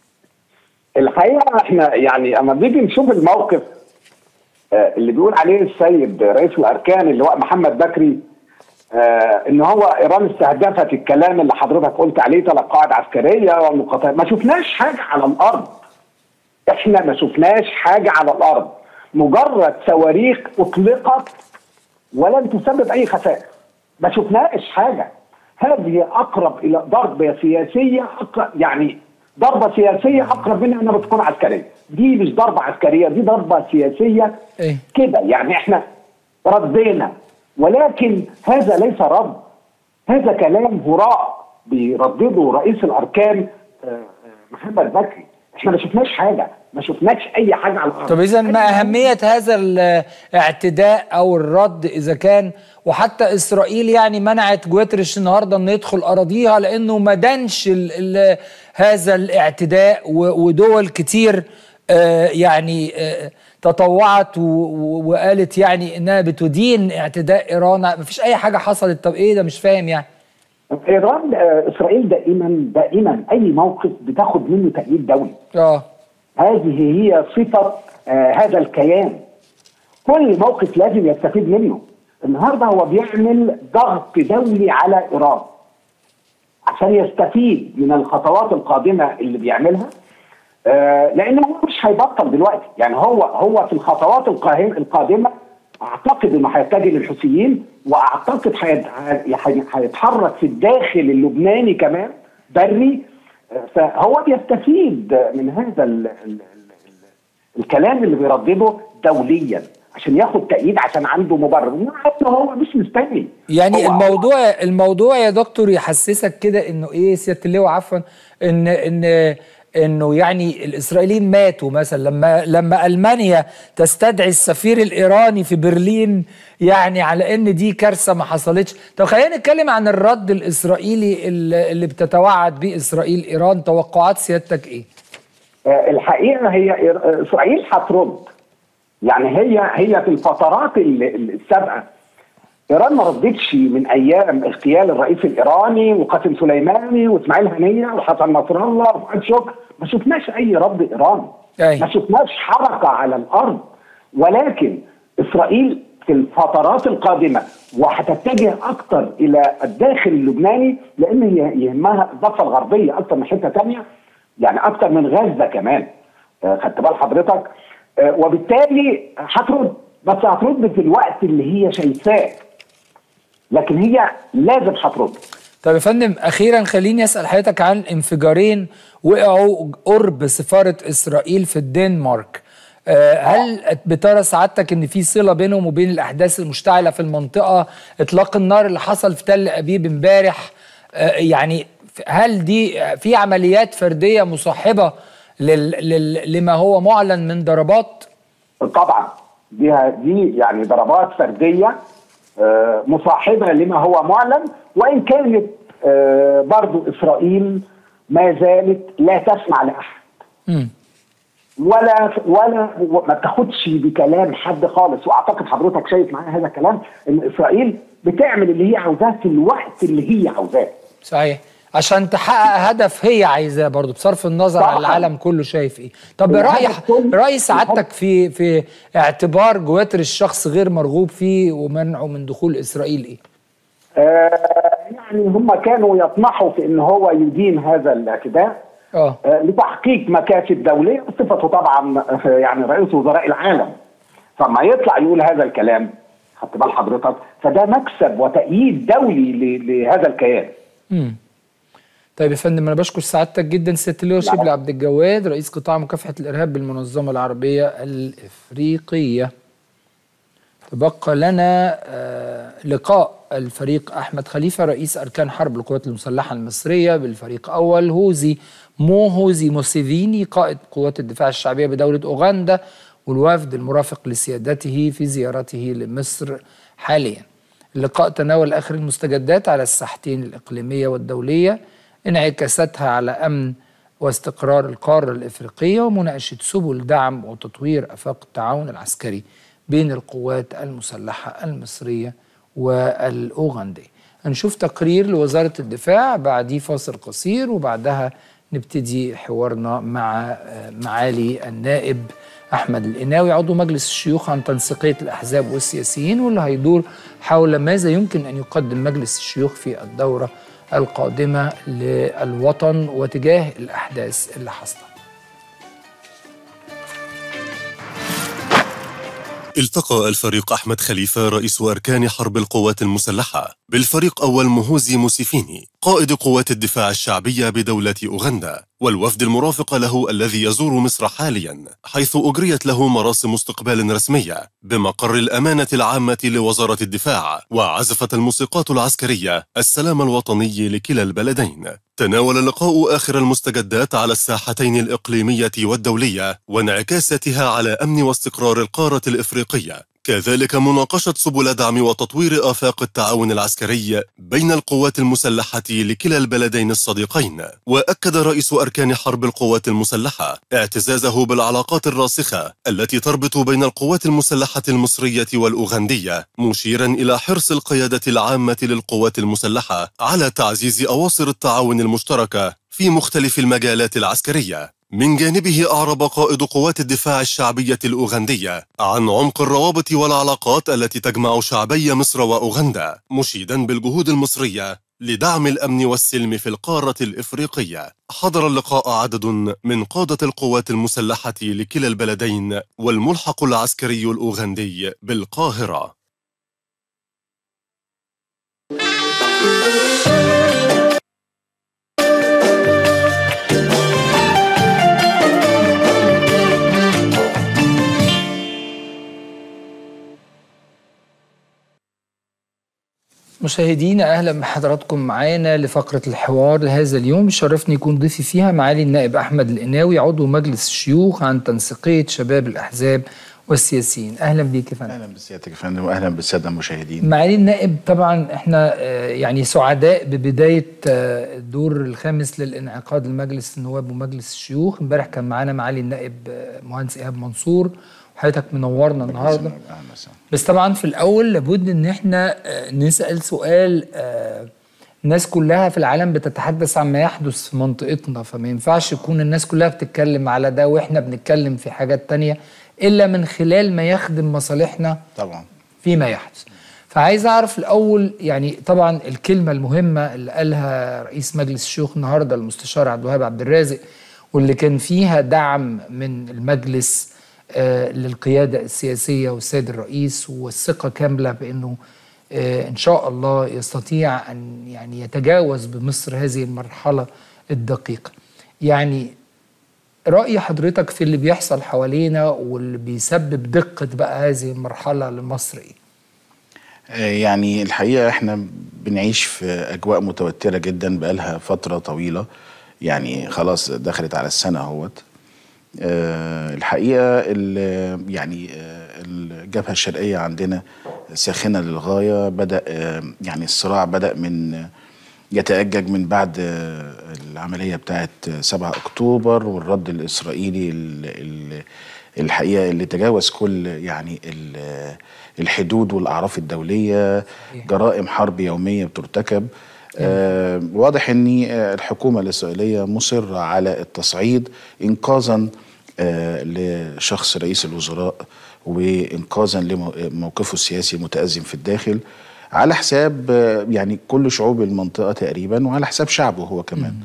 الحقيقه احنا يعني اما بنيجي نشوف الموقف اللي بيقول عليه السيد رئيس الاركان اللواء محمد بكري آه ان هو ايران استهدفت الكلام اللي حضرتك قلت عليه ثلاث قواعد عسكريه ومقاتلات ما شفناش حاجه على الارض احنا ما شفناش حاجه على الارض مجرد صواريخ اطلقت ولم تسبب اي خسائر ما شفناش حاجه هذه اقرب الى ضربه سياسيه أقرب يعني ضربه سياسيه اقرب منها انها بتكون عسكريه دي مش ضربه عسكريه دي ضربه سياسيه إيه؟ كده يعني احنا ردينا ولكن هذا ليس رد هذا كلام هراء بيردده رئيس الاركان محمد بكري احنا ما شفناش حاجه ما شفناش اي حاجه على الارض طب اذا ما اهميه هذا الاعتداء او الرد اذا كان وحتى اسرائيل يعني منعت جواتريش النهارده انه يدخل اراضيها لانه ما دانش ال ال هذا الاعتداء ودول كتير آه يعني آه تطوعت وقالت يعني انها بتدين اعتداء ايران ما فيش اي حاجه حصلت طب ايه ده مش فاهم يعني ايران اسرائيل دائما دائما اي موقف بتاخد منه تأييد دولي اه هذه هي صفه آه هذا الكيان كل موقف لازم يستفيد منه النهارده هو بيعمل ضغط دولي على ايران عشان يستفيد من الخطوات القادمه اللي بيعملها آه لان هو مش هيبطل دلوقتي يعني هو هو في الخطوات القادمه اعتقد انه هيتجه للحوثيين واعتقد هيتحرك في الداخل اللبناني كمان بري فهو بيستفيد من هذا ال ال ال الكلام اللي بيردده دوليا عشان ياخد تأييد عشان عنده مبرر هو مش مستني يعني الموضوع الموضوع يا دكتور يحسسك كده انه ايه سياده اللواء عفوا ان ان انه يعني الاسرائيليين ماتوا مثلا لما لما المانيا تستدعي السفير الايراني في برلين يعني على ان دي كارثه ما حصلتش طب خلينا نتكلم عن الرد الاسرائيلي اللي بتتوعد به اسرائيل ايران توقعات سيادتك ايه آه الحقيقه هي اسرائيل هترد يعني هي هي في الفترات السابقه ايران ما ردتش من ايام اغتيال الرئيس الايراني وقاسم سليماني واسماعيل هنيه وحسن نصر الله وفؤاد شكر ما شفناش اي رد ايراني أي. ما شفناش حركه على الارض ولكن اسرائيل في الفترات القادمه وهتتجه اكثر الى الداخل اللبناني لان هي يهمها الضفه الغربيه اكثر من حته ثانيه يعني اكثر من غزه كمان آه، خدت بال حضرتك آه، وبالتالي هترد بس هترد في الوقت اللي هي شايفاه لكن هي لازم هترد طب يا فندم اخيرا خليني اسال حضرتك عن انفجارين وقعوا قرب سفاره اسرائيل في الدنمارك آه، هل بترى سعادتك ان في صله بينهم وبين الاحداث المشتعله في المنطقه اطلاق النار اللي حصل في تل ابيب امبارح آه، يعني هل دي في عمليات فرديه مصاحبه لل لل لما هو معلن من ضربات طبعا دي دي يعني ضربات فرديه آه، مصاحبه لما هو معلن وان كانت آه، برضو اسرائيل ما زالت لا تسمع لاحد مم. ولا ولا ما تاخدش بكلام حد خالص واعتقد حضرتك شايف معايا هذا الكلام ان اسرائيل بتعمل اللي هي عاوزاه في الوقت اللي هي عاوزاه صحيح عشان تحقق هدف هي عايزاه برضه بصرف النظر طبعاً. عن العالم كله شايف ايه طب الهدف راي كله- راي سعادتك في في اعتبار جواتر الشخص غير مرغوب فيه ومنعه من دخول اسرائيل ايه آه، يعني هم كانوا يطمحوا في ان هو يدين هذا الاعتداء اه آه، لتحقيق مكاسب دوليه بصفته طبعا آه، يعني رئيس وزراء العالم فما يطلع يقول هذا الكلام خدت بال حضرتك فده مكسب وتأييد دولي ل- لهذا الكيان امم طيب يا فندم انا بشكر سعادتك جدا سياده اللواء لا. شبلي عبد الجواد رئيس قطاع مكافحه الارهاب بالمنظمه العربيه الافريقيه تبقى لنا آه، لقاء الفريق احمد خليفه رئيس اركان حرب القوات المسلحه المصريه بالفريق اول هوزي مو هوزي موسيفيني قائد قوات الدفاع الشعبيه بدوله اوغندا والوفد المرافق لسيادته في زيارته لمصر حاليا اللقاء تناول اخر المستجدات على الساحتين الاقليميه والدوليه انعكاساتها على امن واستقرار القاره الافريقيه ومناقشه سبل دعم وتطوير افاق التعاون العسكري بين القوات المسلحه المصريه والاوغنديه. هنشوف تقرير لوزاره الدفاع بعديه فاصل قصير وبعدها نبتدي حوارنا مع آه، معالي النائب احمد القناوي عضو مجلس الشيوخ عن تنسيقيه الاحزاب والسياسيين واللي هيدور حول ماذا يمكن ان يقدم مجلس الشيوخ في الدوره القادمه للوطن وتجاه الاحداث اللي حصلت. التقى الفريق أحمد خليفة رئيس أركان حرب القوات المسلحة بالفريق أول مهوزي موسيفيني قائد قوات الدفاع الشعبية بدولة أوغندا والوفد المرافق له الذي يزور مصر حاليا حيث أجريت له مراسم استقبال رسمية بمقر الأمانة العامة لوزارة الدفاع وعزفت الموسيقات العسكرية السلام الوطني لكلا البلدين تناول اللقاء آخر المستجدات على الساحتين الإقليمية والدولية وانعكاساتها على أمن واستقرار القارة الإفريقية كذلك مناقشة سبل دعم وتطوير آفاق التعاون العسكري بين القوات المسلحة لكلا البلدين الصديقين وأكد رئيس أركان حرب القوات المسلحة اعتزازه بالعلاقات الراسخة التي تربط بين القوات المسلحة المصرية والأوغندية مشيرا إلى حرص القيادة العامة للقوات المسلحة على تعزيز أواصر التعاون المشتركة في مختلف المجالات العسكرية من جانبه أعرب قائد قوات الدفاع الشعبية الأوغندية عن عمق الروابط والعلاقات التي تجمع شعبي مصر وأوغندا مشيدا بالجهود المصرية لدعم الأمن والسلم في القارة الإفريقية حضر اللقاء عدد من قادة القوات المسلحة لكلا البلدين والملحق العسكري الأوغندي بالقاهرة مشاهدينا اهلا بحضراتكم معانا لفقره الحوار لهذا اليوم شرفني يكون ضيفي فيها معالي النائب احمد القناوي عضو مجلس الشيوخ عن تنسيقيه شباب الاحزاب والسياسيين اهلا بيك يا فندم اهلا بسيادتك يا فندم واهلا بالساده المشاهدين معالي النائب طبعا احنا آه، يعني سعداء ببدايه آه، الدور الخامس للانعقاد لمجلس النواب ومجلس الشيوخ امبارح كان معانا معالي النائب آه، مهندس ايهاب منصور حضرتك منورنا النهارده أهلا وسهلا. بس طبعا في الاول لابد ان احنا آه، نسال سؤال آه، الناس كلها في العالم بتتحدث عن ما يحدث في منطقتنا فما ينفعش يكون الناس كلها بتتكلم على ده واحنا بنتكلم في حاجات تانية الا من خلال ما يخدم مصالحنا طبعا فيما يحدث فعايز اعرف الاول يعني طبعا الكلمه المهمه اللي قالها رئيس مجلس الشيوخ النهارده المستشار عبد الوهاب عبد الرازق واللي كان فيها دعم من المجلس آه للقياده السياسيه والسيد الرئيس والثقه كامله بانه آه ان شاء الله يستطيع ان يعني يتجاوز بمصر هذه المرحله الدقيقه. يعني رأي حضرتك في اللي بيحصل حوالينا واللي بيسبب دقة بقى هذه المرحلة لمصر ايه؟ آه، يعني الحقيقة احنا بنعيش في أجواء متوترة جدا بقالها فترة طويلة يعني خلاص دخلت على السنة اهوت آه، الحقيقة ال- يعني آه، الجبهة الشرقية عندنا ساخنة للغاية بدأ آه، يعني الصراع بدأ من يتأجج من بعد آه، العملية بتاعت 7 أكتوبر والرد الإسرائيلي ال- ال- الحقيقة اللي تجاوز كل يعني ال- الحدود والأعراف الدولية جرائم حرب يومية بترتكب آه واضح ان آه، الحكومه الاسرائيليه مصره على التصعيد انقاذا آه لشخص رئيس الوزراء وانقاذا لموقفه السياسي المتازم في الداخل على حساب آه، يعني كل شعوب المنطقه تقريبا وعلى حساب شعبه هو كمان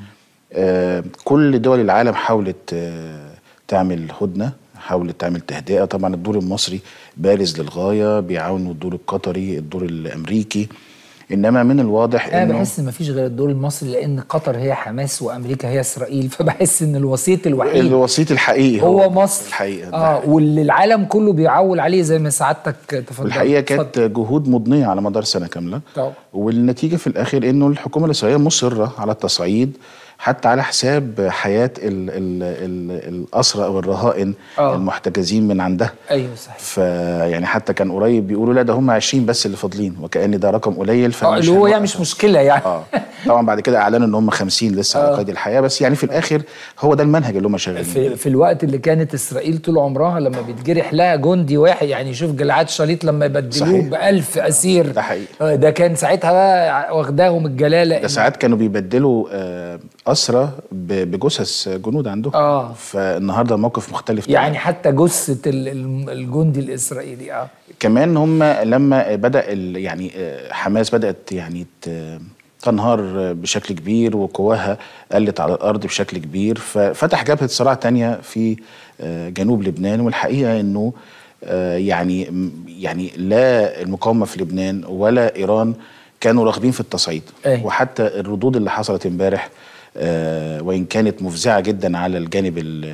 آه، كل دول العالم حاولت آه، تعمل هدنه حاولت تعمل تهدئه طبعا الدور المصري بارز للغايه بيعاونوا الدور القطري الدور الامريكي انما من الواضح انا انه بحس ان مفيش غير الدور المصري لان قطر هي حماس وامريكا هي اسرائيل فبحس ان الوسيط الوحيد الوسيط الحقيقي هو مصر الحقيقه اه واللي العالم كله بيعول عليه زي ما سعادتك تفضلت والحقيقه كانت جهود مضنيه على مدار سنه كامله طبعا. والنتيجه في الاخر انه الحكومه الاسرائيليه مصره على التصعيد حتى على حساب حياه ال ال ال الاسرى او الرهائن آه. المحتجزين من عندها ايوه صحيح فيعني حتى كان قريب بيقولوا لا ده هم 20 بس اللي فاضلين وكأن ده رقم قليل اه فمش اللي هو هنوقف. يعني مش مشكله يعني اه طبعا بعد كده اعلنوا ان هم 50 لسه على قيد الحياه بس يعني في الاخر هو ده المنهج اللي هم شغالين بيه. في, في الوقت اللي كانت اسرائيل طول عمرها لما بيتجرح لها جندي واحد يعني شوف جلعاد شاليت لما يبدلوه صحيح. ب 1000 اسير ده حقيقي آه، ده كان ساعتها بقى واخداهم الجلاله ده ساعات كانوا بيبدلوا آه، اسرى ب- بجثث جنود عندهم اه فالنهارده موقف مختلف يعني حتى جثه ال- ال- الجندي الاسرائيلي اه كمان هم لما بدا ال- يعني آه، حماس بدات يعني ت- تنهار بشكل كبير وقواها قلت على الارض بشكل كبير ففتح جبهه صراع تانية في آه، جنوب لبنان والحقيقه انه آه، يعني يعني لا المقاومه في لبنان ولا ايران كانوا راغبين في التصعيد أي. وحتى الردود اللي حصلت امبارح آه، وان كانت مفزعه جدا على الجانب ال-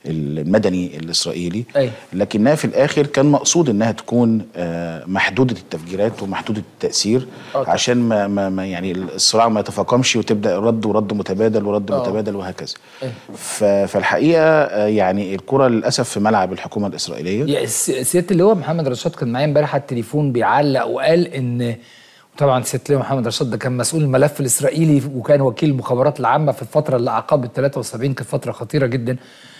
المدني الاسرائيلي أي. لكنها في الاخر كان مقصود انها تكون آه، محدوده التفجيرات ومحدوده التاثير آه طبعا. عشان ما, ما, ما يعني الصراع ما يتفاقمش وتبدا رد ورد متبادل ورد آه. متبادل وهكذا أي. ف- فالحقيقه آه، يعني الكره للاسف في ملعب الحكومه الاسرائيليه يا الس- سياده اللواء محمد رشاد كان معايا امبارح على التليفون بيعلق وقال ان طبعا سياده اللواء محمد رشاد ده كان مسؤول الملف الاسرائيلي وكان وكيل المخابرات العامه في الفتره اللي اعقبت 73 كانت فتره خطيره جدا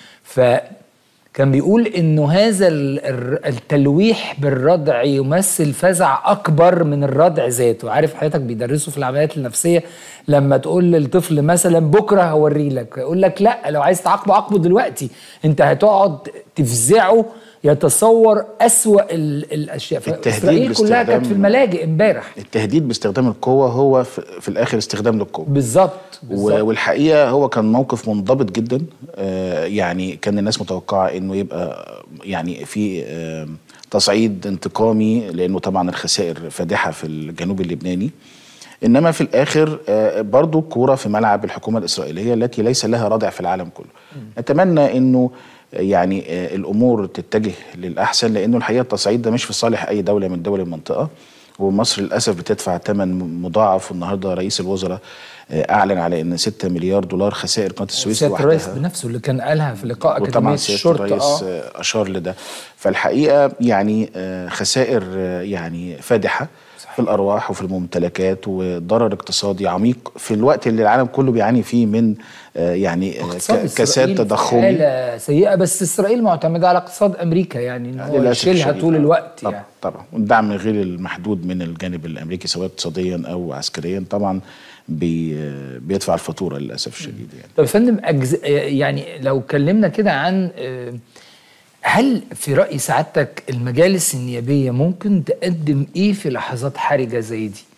فكان بيقول انه هذا ال- الر- التلويح بالردع يمثل فزع اكبر من الردع ذاته عارف حضرتك بيدرسوا في العمليات النفسيه لما تقول للطفل مثلا بكره هوري لك يقول لك لا لو عايز تعاقبه عاقبه دلوقتي انت هتقعد تفزعه يتصور أسوأ ال- الاشياء فاسرائيل كلها كانت باستخدام- في الملاجئ امبارح التهديد باستخدام القوه هو في, في الاخر استخدام للقوه بالظبط و- والحقيقه هو كان موقف منضبط جدا آه، يعني كان الناس متوقعه انه يبقى يعني في آه، تصعيد انتقامي لانه طبعا الخسائر فادحه في الجنوب اللبناني انما في الاخر آه، برضو الكوره في ملعب الحكومه الاسرائيليه التي ليس لها ردع في العالم كله نتمنى انه يعني آه، الامور تتجه للاحسن لانه الحقيقه التصعيد ده مش في صالح اي دوله من دول المنطقه ومصر للاسف بتدفع ثمن مضاعف والنهارده رئيس الوزراء آه، اعلن على ان 6 مليار دولار خسائر قناه السويس سياده الرئيس لوحدها بنفسه اللي كان قالها في لقاء اكاديميه وطبعا سياده الشرطه الرئيس اه آه، اشار لده فالحقيقه يعني آه، خسائر آه، يعني فادحه في الارواح وفي الممتلكات وضرر اقتصادي عميق في الوقت اللي العالم كله بيعاني فيه من آه، يعني آه، اقتصاد ك- كساد إسرائيل في تضخمي حاله سيئه بس اسرائيل معتمده على اقتصاد امريكا يعني ان هو للأسف يشيلها الشديد. طول الوقت طبعا يعني طبعا والدعم غير المحدود من الجانب الامريكي سواء اقتصاديا او عسكريا طبعا بي بيدفع الفاتوره للاسف الشديد يعني طب يا فندم أجز... يعني لو اتكلمنا كده عن آه، هل في رأي سعادتك المجالس النيابية ممكن تقدم ايه في لحظات حرجة زي دي؟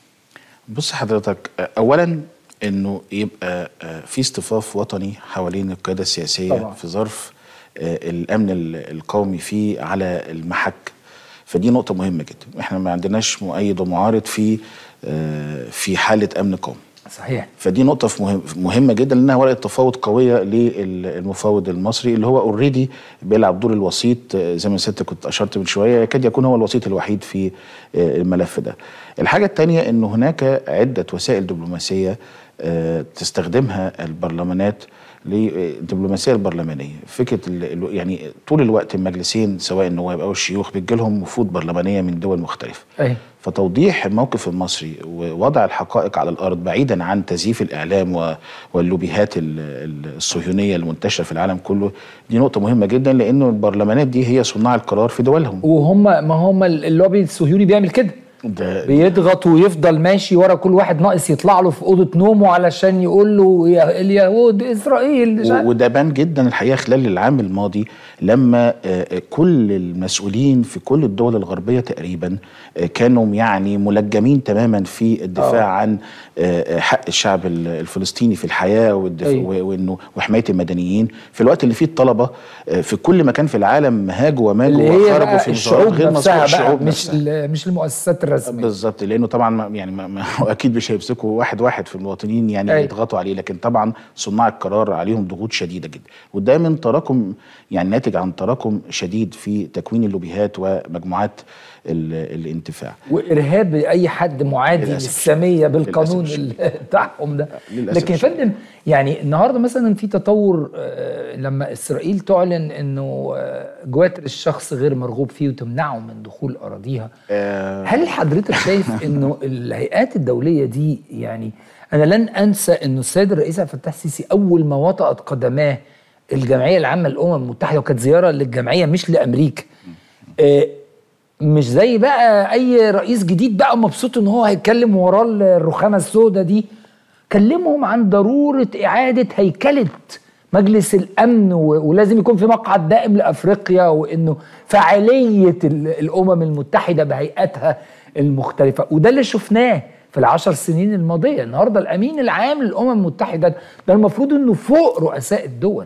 بص حضرتك آه، اولا انه يبقى آه، في اصطفاف وطني حوالين القياده السياسيه طبعا. طبعا. في ظرف آه، الامن ال- القومي فيه على المحك فدي نقطه مهمه جدا احنا ما عندناش مؤيد ومعارض في آه، في حاله امن قومي صحيح فدي نقطة في مهم مهمة جدا لأنها ورقة تفاوض قوية للمفاوض المصري اللي هو اوريدي بيلعب دور الوسيط آه، زي ما ست كنت أشرت من شوية يكاد يكون هو الوسيط الوحيد في آه، الملف ده. الحاجة الثانية أنه هناك عدة وسائل دبلوماسية آه، تستخدمها البرلمانات للدبلوماسيه البرلمانيه فكره ال- ال- يعني طول الوقت المجلسين سواء النواب او الشيوخ بيجي لهم وفود برلمانيه من دول مختلفه ايه فتوضيح الموقف المصري ووضع الحقائق على الارض بعيدا عن تزييف الاعلام و- واللوبيهات ال- ال- الصهيونيه المنتشره في العالم كله دي نقطه مهمه جدا لانه البرلمانات دي هي صناع القرار في دولهم وهم ما هم اللوبي الصهيوني بيعمل كده ده بيضغط ويفضل ماشي ورا كل واحد ناقص يطلع له في اوضه نومه علشان يقول له يا اليهود اسرائيل مش عارف. و- وده بان جدا الحقيقه خلال العام الماضي لما آه، آه، كل المسؤولين في كل الدول الغربيه تقريبا آه، كانوا يعني ملجمين تماما في الدفاع آه. عن آه، آه، حق الشعب ال- الفلسطيني في الحياه والدفاع أيوة. وانه وحمايه المدنيين في الوقت اللي فيه الطلبه آه، في كل مكان في العالم هاجوا وماجوا اللي هي وخرجوا بقى في الشعوب مظاهرات غير نفسها مسبوقه بقى الشعوب مش نفسها ال- مش المؤسسات الرسميه بالظبط لانه طبعا ما يعني ما ما هو اكيد مش هيمسكوا واحد واحد في المواطنين يعني أيوة. يضغطوا عليه لكن طبعا صناع القرار عليهم ضغوط شديده جدا وده من تراكم يعني ناتج عن تراكم شديد في تكوين اللوبيهات ومجموعات ال- الانتفاع وارهاب اي حد معادي للأسف. للساميه بالقانون للأسف ال- بتاعهم ده للأسف لكن يا فندم يعني النهارده مثلا في تطور آه، لما اسرائيل تعلن انه آه، جواتر الشخص غير مرغوب فيه وتمنعه من دخول اراضيها آه، هل حضرتك شايف انه الهيئات الدوليه دي يعني انا لن انسى انه السيد الرئيس عبد الفتاح السيسي اول ما وطأت قدماه الجمعيه العامه للامم المتحده وكانت زياره للجمعيه مش لامريكا آه، مش زي بقى اي رئيس جديد بقى مبسوط ان هو هيتكلم وراه الرخامه السوداء دي كلمهم عن ضروره اعاده هيكله مجلس الامن و- ولازم يكون في مقعد دائم لافريقيا وانه فعاليه ال- الامم المتحده بهيئاتها المختلفه وده اللي شفناه في العشر سنين الماضيه النهارده الامين العام للامم المتحده ده المفروض انه فوق رؤساء الدول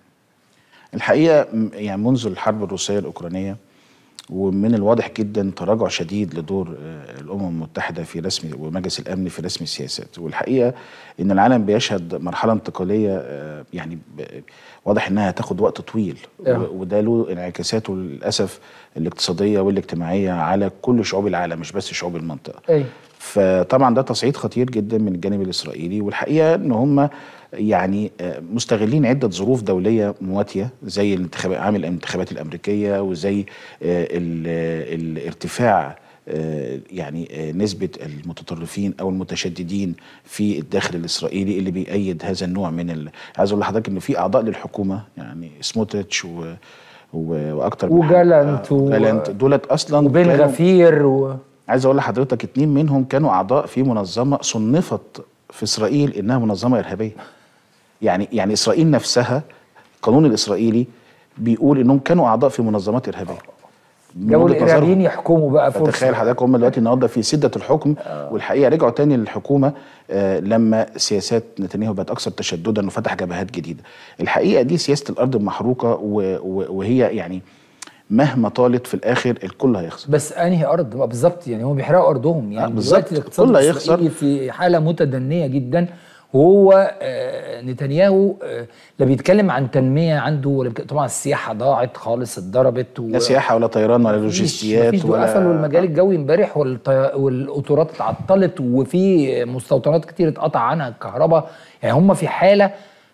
الحقيقه م- يعني منذ الحرب الروسيه الاوكرانيه ومن الواضح جدا تراجع شديد لدور آه، الامم المتحده في رسم ومجلس الامن في رسم السياسات والحقيقه ان العالم بيشهد مرحله انتقاليه آه، يعني ب- واضح انها هتاخد وقت طويل آه. و- وده له انعكاساته للاسف الاقتصاديه والاجتماعيه على كل شعوب العالم مش بس شعوب المنطقه ايوه فطبعا ده تصعيد خطير جدا من الجانب الاسرائيلي والحقيقه ان هم يعني آه، مستغلين عده ظروف دوليه مواتيه زي الانتخابات عامل الانتخابات الامريكيه وزي آه، ال- الارتفاع آه، يعني آه، نسبة المتطرفين أو المتشددين في الداخل الإسرائيلي اللي بيأيد هذا النوع من ال... عايز أقول لحضرتك إنه في أعضاء للحكومة يعني سموتريتش و... و... وأكتر من حد. وجالنت آه، و- جالنت دولت أصلا وبين كانوا- غفير و... عايز اقول لحضرتك اتنين منهم كانوا اعضاء في منظمه صنفت في اسرائيل انها منظمه ارهابيه يعني يعني اسرائيل نفسها القانون الاسرائيلي بيقول انهم كانوا اعضاء في منظمات ارهابيه من جابوا وجهة الارهابيين نظرهم. يحكموا بقى فرصه فتخيل حضرتك هم دلوقتي النهارده في سده الحكم والحقيقه رجعوا تاني للحكومه آه لما سياسات نتنياهو بقت اكثر تشددا وفتح جبهات جديده. الحقيقه دي سياسه الارض المحروقه و- و- وهي يعني مهما طالت في الاخر الكل هيخسر. بس انهي ارض بقى بالظبط يعني هم بيحرقوا ارضهم يعني بالظبط. دلوقتي الاقتصاد كله هيخسر. الاسرائيلي في حاله متدنيه جدا وهو آه، نتنياهو آه، لا بيتكلم عن تنميه عنده ولا بيتك- طبعا السياحه ضاعت خالص اتضربت و... لا سياحه ولا طيران ولا مفيش- لوجستيات مفيش ولا قفلوا المجال الجوي امبارح والطي... والقطارات اتعطلت وفي مستوطنات كتير اتقطع عنها الكهرباء يعني هم في حاله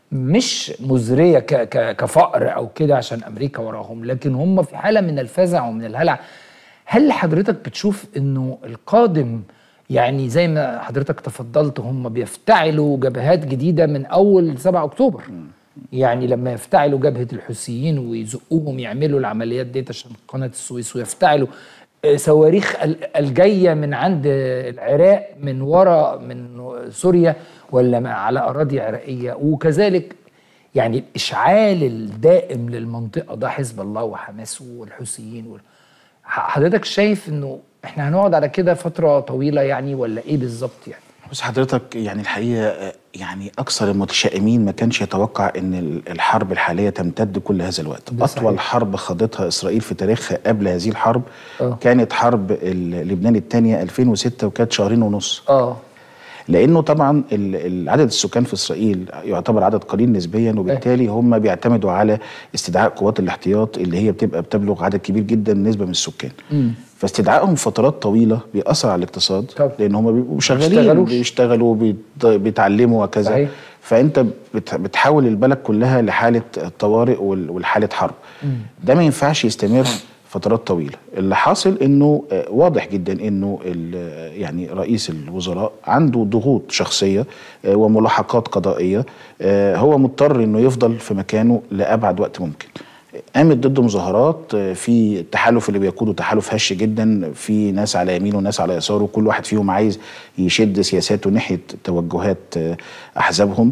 مش مزريه ك... ك... كفقر او كده عشان امريكا وراهم لكن هم في حاله من الفزع ومن الهلع هل حضرتك بتشوف انه القادم يعني زي ما حضرتك تفضلت هم بيفتعلوا جبهات جديده من اول 7 اكتوبر يعني لما يفتعلوا جبهه الحوثيين ويزقوهم يعملوا العمليات ديت عشان قناه السويس ويفتعلوا آه، صواريخ ال- الجايه من عند العراق من وراء من سوريا ولا ما- على اراضي عراقيه وكذلك يعني الاشعال الدائم للمنطقه ده حزب الله وحماس والحوثيين وال... ح- حضرتك شايف انه احنا هنقعد على كده فتره طويله يعني ولا ايه بالظبط يعني بص حضرتك يعني الحقيقه آه، يعني اكثر المتشائمين ما كانش يتوقع ان ال- الحرب الحاليه تمتد كل هذا الوقت ده اطول صحيح. حرب خاضتها اسرائيل في تاريخها قبل هذه الحرب آه. كانت حرب ال- لبنان الثانيه 2006 وكانت شهرين ونص اه لانه طبعا ال- ال- عدد السكان في اسرائيل يعتبر عدد قليل نسبيا وبالتالي هم بيعتمدوا على استدعاء قوات الاحتياط اللي هي بتبقى بتبلغ عدد كبير جدا نسبه من السكان فاستدعائهم فترات طويله بيأثر على الاقتصاد لان هم بيبقوا شغالين بيشتغلوش. بيشتغلوا بيت- بيتعلموا وكذا صحيح. فانت بت- بتحول البلد كلها لحاله طوارئ وال- والحاله حرب ده ما ينفعش يستمر فترات طويله اللي حاصل انه آه، واضح جدا انه ال- يعني رئيس الوزراء عنده ضغوط شخصيه آه، وملاحقات قضائيه آه، هو مضطر انه يفضل في مكانه لابعد وقت ممكن قامت ضد مظاهرات آه، في التحالف اللي بيقوده تحالف هش جدا في ناس على يمينه وناس على يساره كل واحد فيهم عايز يشد سياساته ناحيه توجهات آه، احزابهم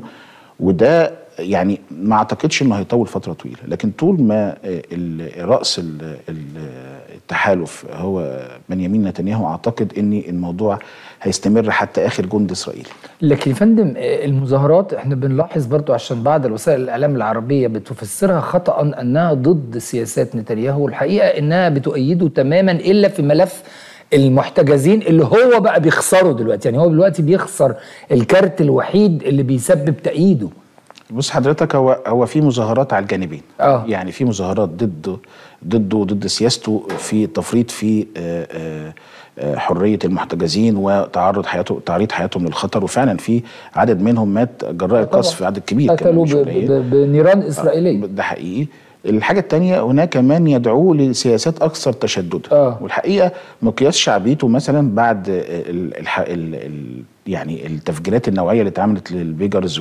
وده يعني ما اعتقدش انه هيطول فتره طويله لكن طول ما آه، ال- راس ال- ال- التحالف هو بنيامين نتنياهو اعتقد ان الموضوع هيستمر حتى اخر جند اسرائيلي لكن يا فندم آه، المظاهرات احنا بنلاحظ برضو عشان بعض الوسائل الاعلام العربيه بتفسرها خطا انها ضد سياسات نتنياهو والحقيقه انها بتؤيده تماما الا في ملف المحتجزين اللي هو بقى بيخسره دلوقتي يعني هو دلوقتي بيخسر الكارت الوحيد اللي بيسبب تأييده بص حضرتك هو هو في مظاهرات على الجانبين آه. يعني في مظاهرات ضد ضده وضد سياسته في تفريط في آه، آه، آه، حريه المحتجزين وتعرض حياته تعريض حياتهم للخطر وفعلا في عدد منهم مات جراء القذف عدد كبير كمان قتلوا مش ب- قليل. ب- بنيران اسرائيليه ده حقيقي الحاجة التانية هناك من يدعو لسياسات أكثر تشددا آه. والحقيقة مقياس شعبيته مثلا بعد ال الح ال ال يعني التفجيرات النوعية اللي اتعملت للبيجرز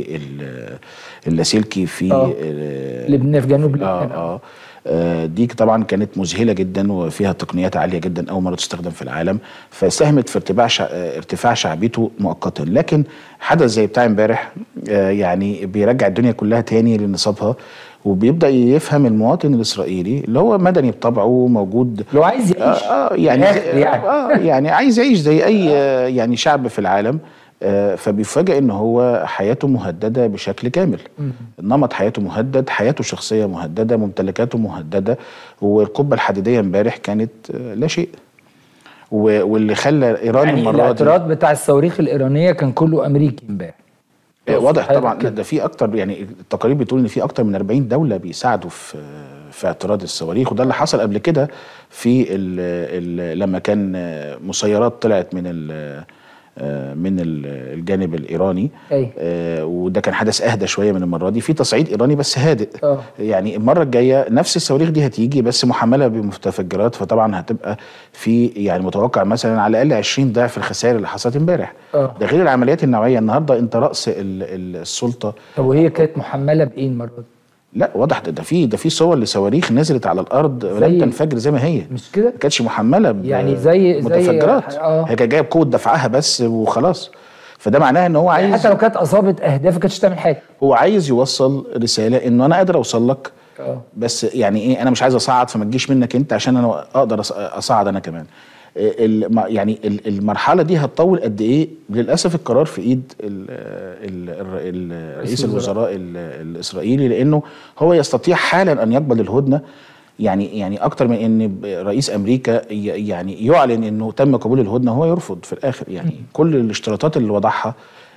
وللاسيلكي في آه. آه. لبنان في جنوب آه, لبنان آه. آه، دي طبعا كانت مذهله جدا وفيها تقنيات عاليه جدا اول مره تستخدم في العالم فساهمت في ارتفاع شع... آه، ارتفاع شعبيته مؤقتا لكن حدث زي بتاع امبارح آه، يعني بيرجع الدنيا كلها تاني لنصابها وبيبدا يفهم المواطن الاسرائيلي اللي هو مدني بطبعه موجود لو عايز يعيش آه, آه يعني من الآخر يعني. آه يعني عايز يعيش زي اي آه يعني شعب في العالم آه فبيفاجئ ان هو حياته مهدده بشكل كامل نمط حياته مهدد حياته الشخصيه مهدده ممتلكاته مهدده والقبه الحديديه امبارح كانت آه لا شيء و- واللي خلى ايران يعني المره دي الاعتراض بتاع الصواريخ الايرانيه كان كله امريكي امبارح آه، واضح حضرتك طبعا كده. لا، ده في اكتر يعني التقارير بتقول ان في اكتر من 40 دوله بيساعدوا في في اعتراض الصواريخ وده اللي حصل قبل كده في ال ال لما كان آه، مسيرات طلعت من ال آه، من ال- الجانب الايراني أي. آه، وده كان حدث اهدى شويه من المره دي في تصعيد ايراني بس هادئ اه يعني المره الجايه نفس الصواريخ دي هتيجي بس محمله بمتفجرات فطبعا هتبقى في يعني متوقع مثلا على الاقل 20 ضعف الخسائر اللي حصلت امبارح اه ده غير العمليات النوعيه النهارده انت راس ال- ال- السلطه طب وهي كانت محمله بايه المره دي؟ لا واضح ده, ده في ده في صور لصواريخ نزلت على الارض زي- لم تنفجر زي ما هي مش كده؟ ما كانتش محمله ب- يعني زي- زي- متفجرات آه. هي كانت جايه بقوه دفعها بس وخلاص فده معناه ان هو عايز حتى لو كانت اصابت اهداف كانتش تعمل حاجه هو عايز يوصل رساله انه انا قادر اوصل لك اه بس يعني ايه انا مش عايز اصعد فما تجيش منك انت عشان انا اقدر أص- اصعد انا كمان إيه الم- يعني ال- المرحله دي هتطول قد ايه للاسف القرار في ايد ال- ال- ال- ال- رئيس الوزراء ال- الاسرائيلي لانه هو يستطيع حالا ان يقبل الهدنه يعني يعني اكتر من ان ب- رئيس امريكا ي- يعني يعلن انه تم قبول الهدنه هو يرفض في الاخر يعني كل الاشتراطات اللي وضعها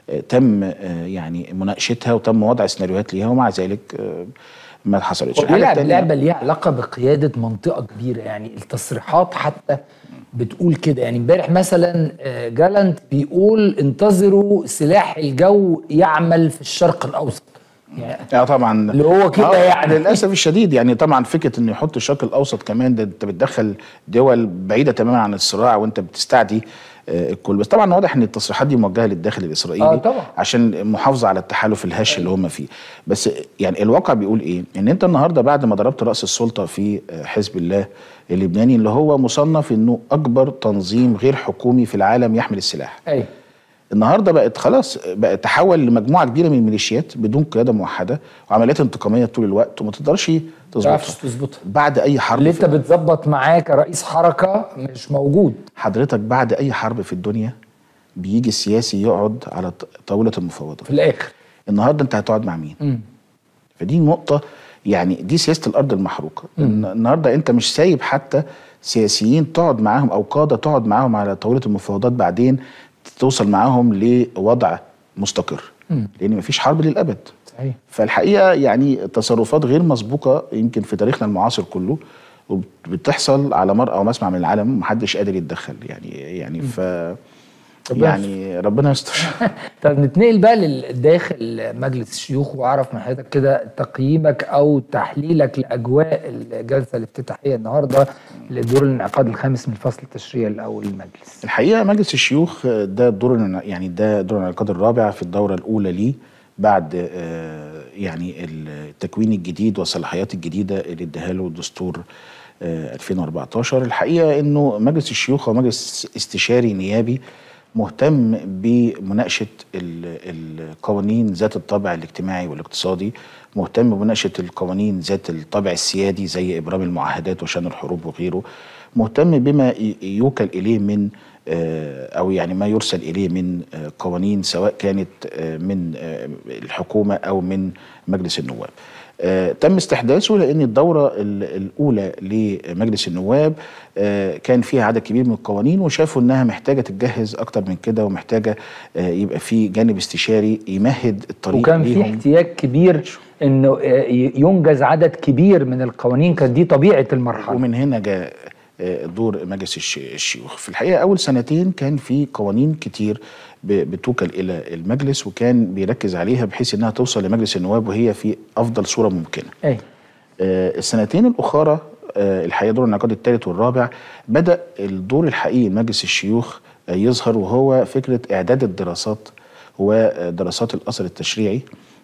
آه، تم آه، يعني مناقشتها وتم وضع سيناريوهات ليها ومع ذلك آه، ما حصلتش هو الحاجة بيلعب التانية- لعبه ليها علاقه بقياده منطقه كبيره يعني التصريحات حتى بتقول كده يعني امبارح مثلا آه، جالانت بيقول انتظروا سلاح الجو يعمل في الشرق الاوسط يعني اه طبعا اللي هو كده آه، يعني. للاسف الشديد يعني طبعا فكره انه يحط الشرق الاوسط كمان ده انت بتدخل دول بعيده تماما عن الصراع وانت بتستعدي آه، الكل بس طبعا واضح ان التصريحات دي موجهه للداخل الاسرائيلي آه، طبعا. عشان المحافظه على التحالف الهش اللي هم فيه بس يعني الواقع بيقول ايه ان انت النهارده بعد ما ضربت راس السلطه في آه، حزب الله اللبناني اللي هو مصنف انه اكبر تنظيم غير حكومي في العالم يحمل السلاح ايوه النهارده بقت خلاص بقت تحول لمجموعه كبيره من الميليشيات بدون قياده موحده وعمليات انتقاميه طول الوقت وما تقدرش تعرفش تظبطها تظبطها بعد اي حرب اللي انت بتظبط معاه كرئيس حركه مش موجود حضرتك بعد اي حرب في الدنيا بيجي السياسي يقعد على ط- طاوله المفاوضات في الاخر النهارده انت هتقعد مع مين مم. فدي نقطة يعني دي سياسة الأرض المحروقة مم. الن- النهاردة أنت مش سايب حتى سياسيين تقعد معاهم أو قادة تقعد معاهم على طاولة المفاوضات بعدين توصل معاهم لوضع مستقر مم. لأن مفيش حرب للأبد صحيح فالحقيقة يعني تصرفات غير مسبوقة يمكن في تاريخنا المعاصر كله وبتحصل على مرأى ومسمع من العالم محدش قادر يتدخل يعني يعني ف ربنا يعني ربنا يستر طب نتنقل بقى لداخل مجلس الشيوخ واعرف من حضرتك كده تقييمك او تحليلك لاجواء الجلسه الافتتاحيه النهارده لدور الانعقاد الخامس من الفصل التشريعي الاول للمجلس. الحقيقه مجلس الشيوخ ده دور الانع- يعني ده دور الانعقاد الرابع في الدوره الاولى ليه بعد آه، يعني التكوين الجديد والصلاحيات الجديده اللي اداها له الدستور آه، 2014 الحقيقه انه مجلس الشيوخ هو مجلس استشاري نيابي مهتم بمناقشه ال- القوانين ذات الطابع الاجتماعي والاقتصادي مهتم بمناقشه القوانين ذات الطابع السيادي زي ابرام المعاهدات وشان الحروب وغيره مهتم بما ي- يوكل اليه من آه، او يعني ما يرسل اليه من آه، قوانين سواء كانت آه، من آه، الحكومه او من مجلس النواب. آه، تم استحداثه لان الدوره ال- الاولى لمجلس النواب آه، كان فيها عدد كبير من القوانين وشافوا انها محتاجه تتجهز اكتر من كده ومحتاجه آه، يبقى في جانب استشاري يمهد الطريق وكان في ليهم. احتياج كبير انه آه، ي- ينجز عدد كبير من القوانين كانت دي طبيعه المرحله. ومن هنا جاء آه، دور مجلس الش- الشيوخ في الحقيقه اول سنتين كان في قوانين كتير ب- بتوكل الى المجلس وكان بيركز عليها بحيث انها توصل لمجلس النواب وهي في افضل صوره ممكنه اي آه، السنتين الاخرى آه، الحقيقه دور الانعقاد الثالث والرابع بدا الدور الحقيقي لمجلس الشيوخ آه، يظهر وهو فكره اعداد الدراسات ودراسات الاثر التشريعي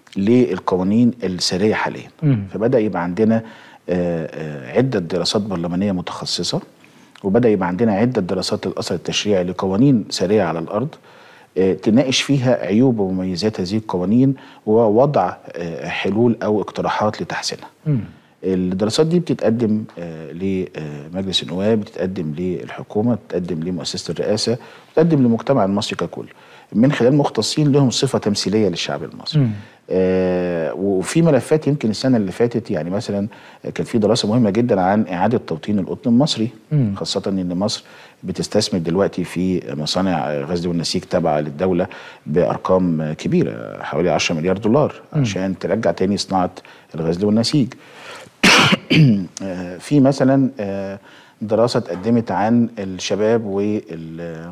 للقوانين الساريه حاليا مم. فبدا يبقى عندنا آه، آه، عده دراسات برلمانيه متخصصه وبدا يبقى عندنا عده دراسات للاثر التشريعي لقوانين ساريه على الارض آه، تناقش فيها عيوب ومميزات هذه القوانين ووضع آه، حلول او اقتراحات لتحسينها. مم. الدراسات دي بتتقدم آه، لمجلس النواب بتتقدم للحكومه بتتقدم لمؤسسه الرئاسه بتتقدم للمجتمع المصري ككل من خلال مختصين لهم صفه تمثيليه للشعب المصري. مم. آه، وفي ملفات يمكن السنه اللي فاتت يعني مثلا كان في دراسه مهمه جدا عن اعاده توطين القطن المصري مم. خاصه ان مصر بتستثمر دلوقتي في مصانع غزل والنسيج تابعه للدوله بارقام كبيره حوالي 10 مليار دولار مم. عشان ترجع تاني صناعه الغزل والنسيج آه، في مثلا آه، دراسه اتقدمت عن الشباب وال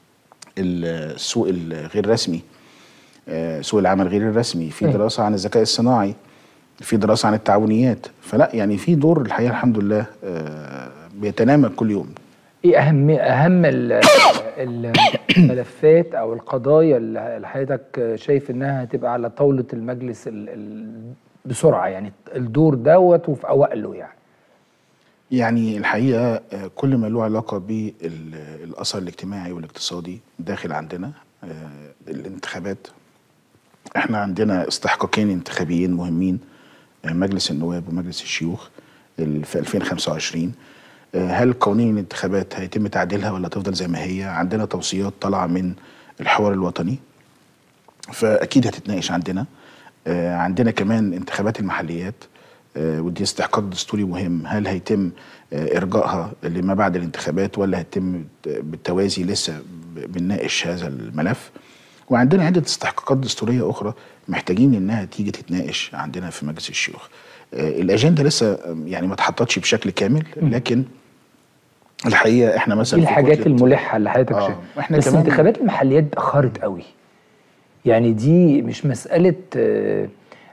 السوق الغير رسمي آه، سوق العمل غير الرسمي في مم. دراسه عن الذكاء الصناعي في دراسه عن التعاونيات فلا يعني في دور الحقيقه الحمد لله آه، بيتنامى كل يوم ايه اهم اهم ال- ال- الملفات او القضايا اللي حضرتك شايف انها هتبقى على طاوله المجلس ال- ال- بسرعه يعني الدور دوت وفي اوائله يعني يعني الحقيقه آه، كل ما له علاقه بالاثر الاجتماعي والاقتصادي داخل عندنا آه، الانتخابات احنا عندنا استحقاقين انتخابيين مهمين آه، مجلس النواب ومجلس الشيوخ ال- في 2025 آه، هل قوانين الانتخابات هيتم تعديلها ولا تفضل زي ما هي عندنا توصيات طالعه من الحوار الوطني فاكيد هتتناقش عندنا آه، عندنا كمان انتخابات المحليات آه، ودي استحقاق دستوري مهم هل هيتم آه، ارجائها لما بعد الانتخابات ولا هيتم بالتوازي لسه ب- بنناقش هذا الملف وعندنا عده استحقاقات دستوريه اخرى محتاجين انها تيجي تتناقش عندنا في مجلس الشيوخ آه، الاجنده لسه آه، يعني ما اتحطتش بشكل كامل لكن الحقيقه احنا دي مثلا في الحاجات كتلة- الملحه اللي حضرتك آه، شايفها وإحنا بس كمان- انتخابات المحليات اتاخرت قوي يعني دي مش مساله آه،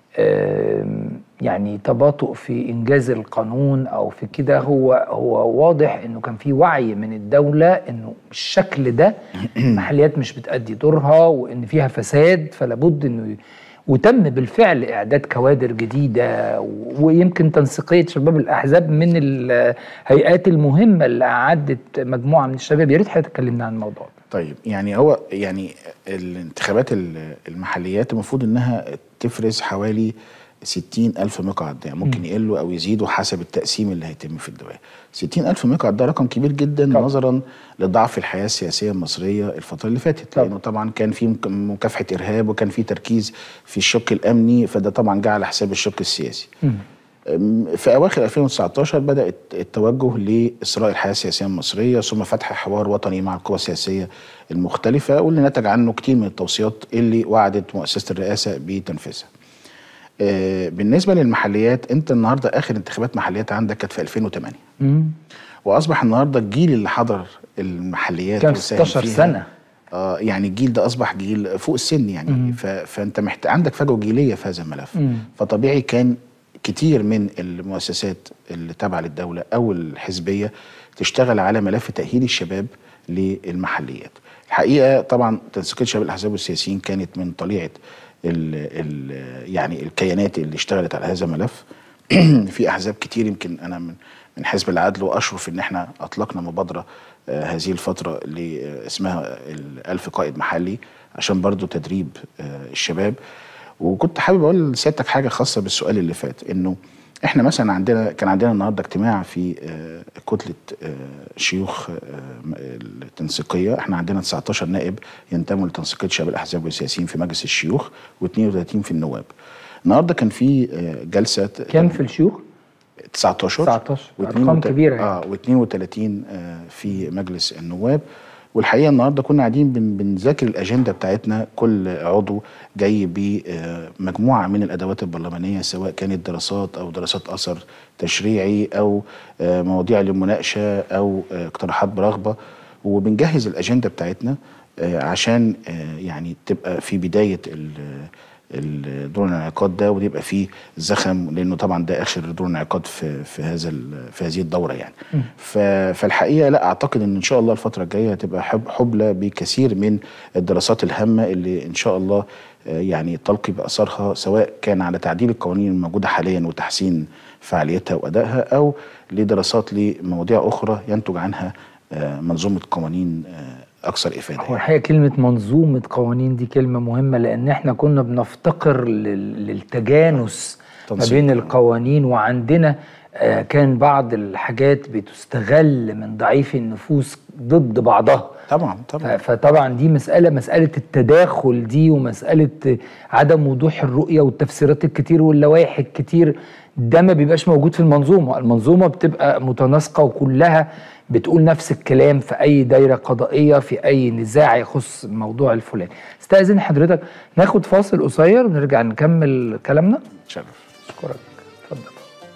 آه، يعني تباطؤ في انجاز القانون او في كده هو هو واضح انه كان في وعي من الدوله انه بالشكل ده المحليات مش بتأدي دورها وان فيها فساد فلا بد انه ي- وتم بالفعل اعداد كوادر جديده و- ويمكن تنسيقيه شباب الاحزاب من الهيئات المهمه اللي اعدت مجموعه من الشباب يا ريت حضرتك تكلمنا عن الموضوع ده طيب يعني هو يعني الانتخابات ال- المحليات المفروض انها تفرز حوالي 60 ألف مقعد يعني ممكن مم. يقلوا أو يزيدوا حسب التقسيم اللي هيتم في الدوائر 60 ألف مقعد ده رقم كبير جدا نظرا لضعف الحياة السياسية المصرية الفترة اللي فاتت لأنه طبعا كان في مك- مكافحة إرهاب وكان في تركيز في الشق الأمني فده طبعا جه على حساب الشق السياسي أم، في اواخر 2019 بدا التوجه لاسراء الحياه السياسيه المصريه ثم فتح حوار وطني مع القوى السياسيه المختلفه واللي نتج عنه كتير من التوصيات اللي وعدت مؤسسه الرئاسه بتنفيذها. آه، بالنسبه للمحليات انت النهارده اخر انتخابات محليات عندك كانت في 2008 واصبح النهارده الجيل اللي حضر المحليات كان وساهم 16 فيها سنة. اه يعني الجيل ده اصبح جيل فوق السن يعني مم. ف... فانت محت... عندك فجوه جيليه في هذا الملف مم. فطبيعي كان كتير من المؤسسات اللي تابعه للدوله او الحزبيه تشتغل على ملف تاهيل الشباب للمحليات. الحقيقه طبعا تنسيقيه شباب الاحزاب والسياسيين كانت من طليعه ال ال يعني الكيانات اللي اشتغلت على هذا الملف في احزاب كتير يمكن انا من من حزب العدل واشرف ان احنا اطلقنا مبادره آه، هذه الفتره اللي آه، اسمها الألف قائد محلي عشان برضو تدريب آه، الشباب وكنت حابب اقول لسيادتك حاجه خاصه بالسؤال اللي فات انه احنا مثلا عندنا كان عندنا النهارده اجتماع في آه، كتله آه، شيوخ آه، التنسيقيه احنا عندنا 19 نائب ينتموا لتنسيقيه شباب الاحزاب والسياسيين في مجلس الشيوخ و32 في النواب النهارده كان في آه، جلسه كام في الشيوخ 19 19 و ارقام كبيره يعني. اه و32 آه في مجلس النواب والحقيقه النهارده كنا قاعدين بن بنذاكر الاجنده بتاعتنا كل عضو جاي بمجموعه من الادوات البرلمانيه سواء كانت دراسات او دراسات اثر تشريعي او آه مواضيع للمناقشه او آه اقتراحات برغبه وبنجهز الاجنده بتاعتنا آه عشان آه يعني تبقى في بدايه ال- ال- دور الانعقاد ده ويبقى فيه زخم لانه طبعا ده اخر دور انعقاد في في هذا ال- في هذه الدوره يعني ف- فالحقيقه لا اعتقد ان ان شاء الله الفتره الجايه هتبقى حب حبلى بكثير من الدراسات الهامه اللي ان شاء الله آه، يعني تلقي باثارها سواء كان على تعديل القوانين الموجوده حاليا وتحسين فعاليتها وادائها او لدراسات لمواضيع اخرى ينتج عنها آه، منظومه قوانين آه، اكثر افاده هو الحقيقه كلمه منظومه قوانين دي كلمه مهمه لان احنا كنا بنفتقر لل- للتجانس ما تنسيق. بين القوانين وعندنا آه، كان بعض الحاجات بتستغل من ضعيف النفوس ضد بعضها طبعا طبعا فطبعا دي مساله مساله التداخل دي ومساله عدم وضوح الرؤيه والتفسيرات الكتير واللوائح الكتير ده ما بيبقاش موجود في المنظومه المنظومه بتبقى متناسقه وكلها بتقول نفس الكلام في اي دايره قضائيه في اي نزاع يخص الموضوع الفلاني استاذن حضرتك ناخد فاصل قصير ونرجع نكمل كلامنا شرف اشكرك اتفضل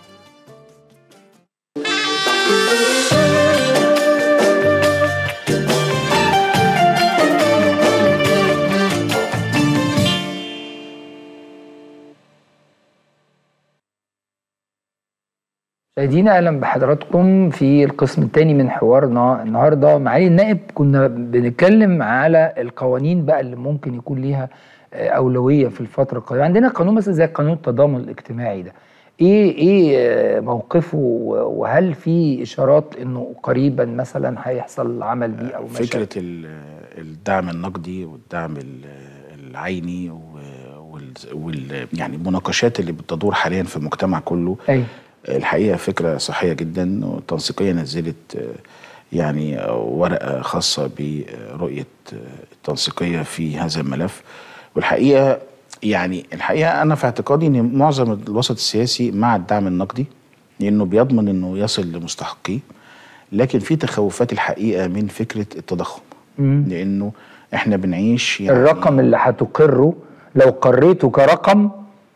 مشاهدينا اهلا بحضراتكم في القسم الثاني من حوارنا النهارده معالي النائب كنا بنتكلم على القوانين بقى اللي ممكن يكون ليها آه، اولويه في الفتره القادمه عندنا قانون مثلا زي قانون التضامن الاجتماعي ده ايه ايه آه، موقفه وهل في اشارات انه قريبا مثلا هيحصل عمل بيه او مشاكل فكره ال- الدعم النقدي والدعم ال- العيني و- وال, وال يعني المناقشات اللي بتدور حاليا في المجتمع كله أيوة. الحقيقه فكره صحيه جدا والتنسيقيه نزلت آه، يعني آه، ورقه خاصه برؤيه آه، التنسيقيه في هذا الملف والحقيقه يعني الحقيقه انا في اعتقادي ان معظم الوسط السياسي مع الدعم النقدي لانه بيضمن انه يصل لمستحقيه لكن في تخوفات الحقيقه من فكره التضخم مم. لانه احنا بنعيش يعني الرقم اللي هتقره لو قريته كرقم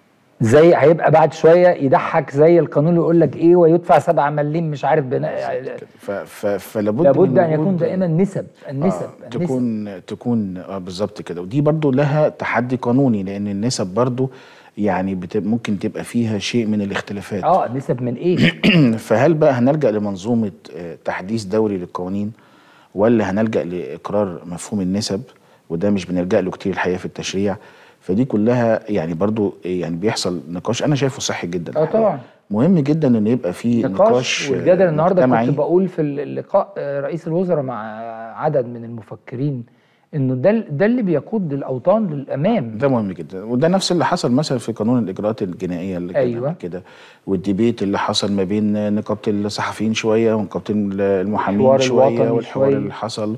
زي هيبقى بعد شويه يضحك زي القانون اللي يقول لك ايه ويدفع 7 مليم مش عارف بناء ف ف فلابد لابد من ان يكون وجود- دائما نسب النسب آه النسب. تكون تكون آه بالظبط كده ودي برضو لها تحدي قانوني لان النسب برضو يعني بت ممكن تبقى فيها شيء من الاختلافات اه نسب من ايه؟ فهل بقى هنلجا لمنظومه آه، تحديث دوري للقوانين ولا هنلجا لاقرار مفهوم النسب وده مش بنلجا له كتير الحقيقه في التشريع فدي كلها يعني برضو يعني بيحصل نقاش انا شايفه صحي جدا اه الحقيقة. طبعا مهم جدا ان يبقى في نقاش نقاش والجدل آه، النهارده مجتمعي. كنت بقول في اللقاء آه، رئيس الوزراء مع عدد من المفكرين انه ده ده اللي بيقود الاوطان للامام ده مهم جدا وده نفس اللي حصل مثلا في قانون الاجراءات الجنائيه اللي كان أيوة. قبل كده والديبيت اللي حصل ما بين نقابه الصحفيين شويه ونقابه المحامين الحوار شويه الوطني والحوار شوية. اللي حصل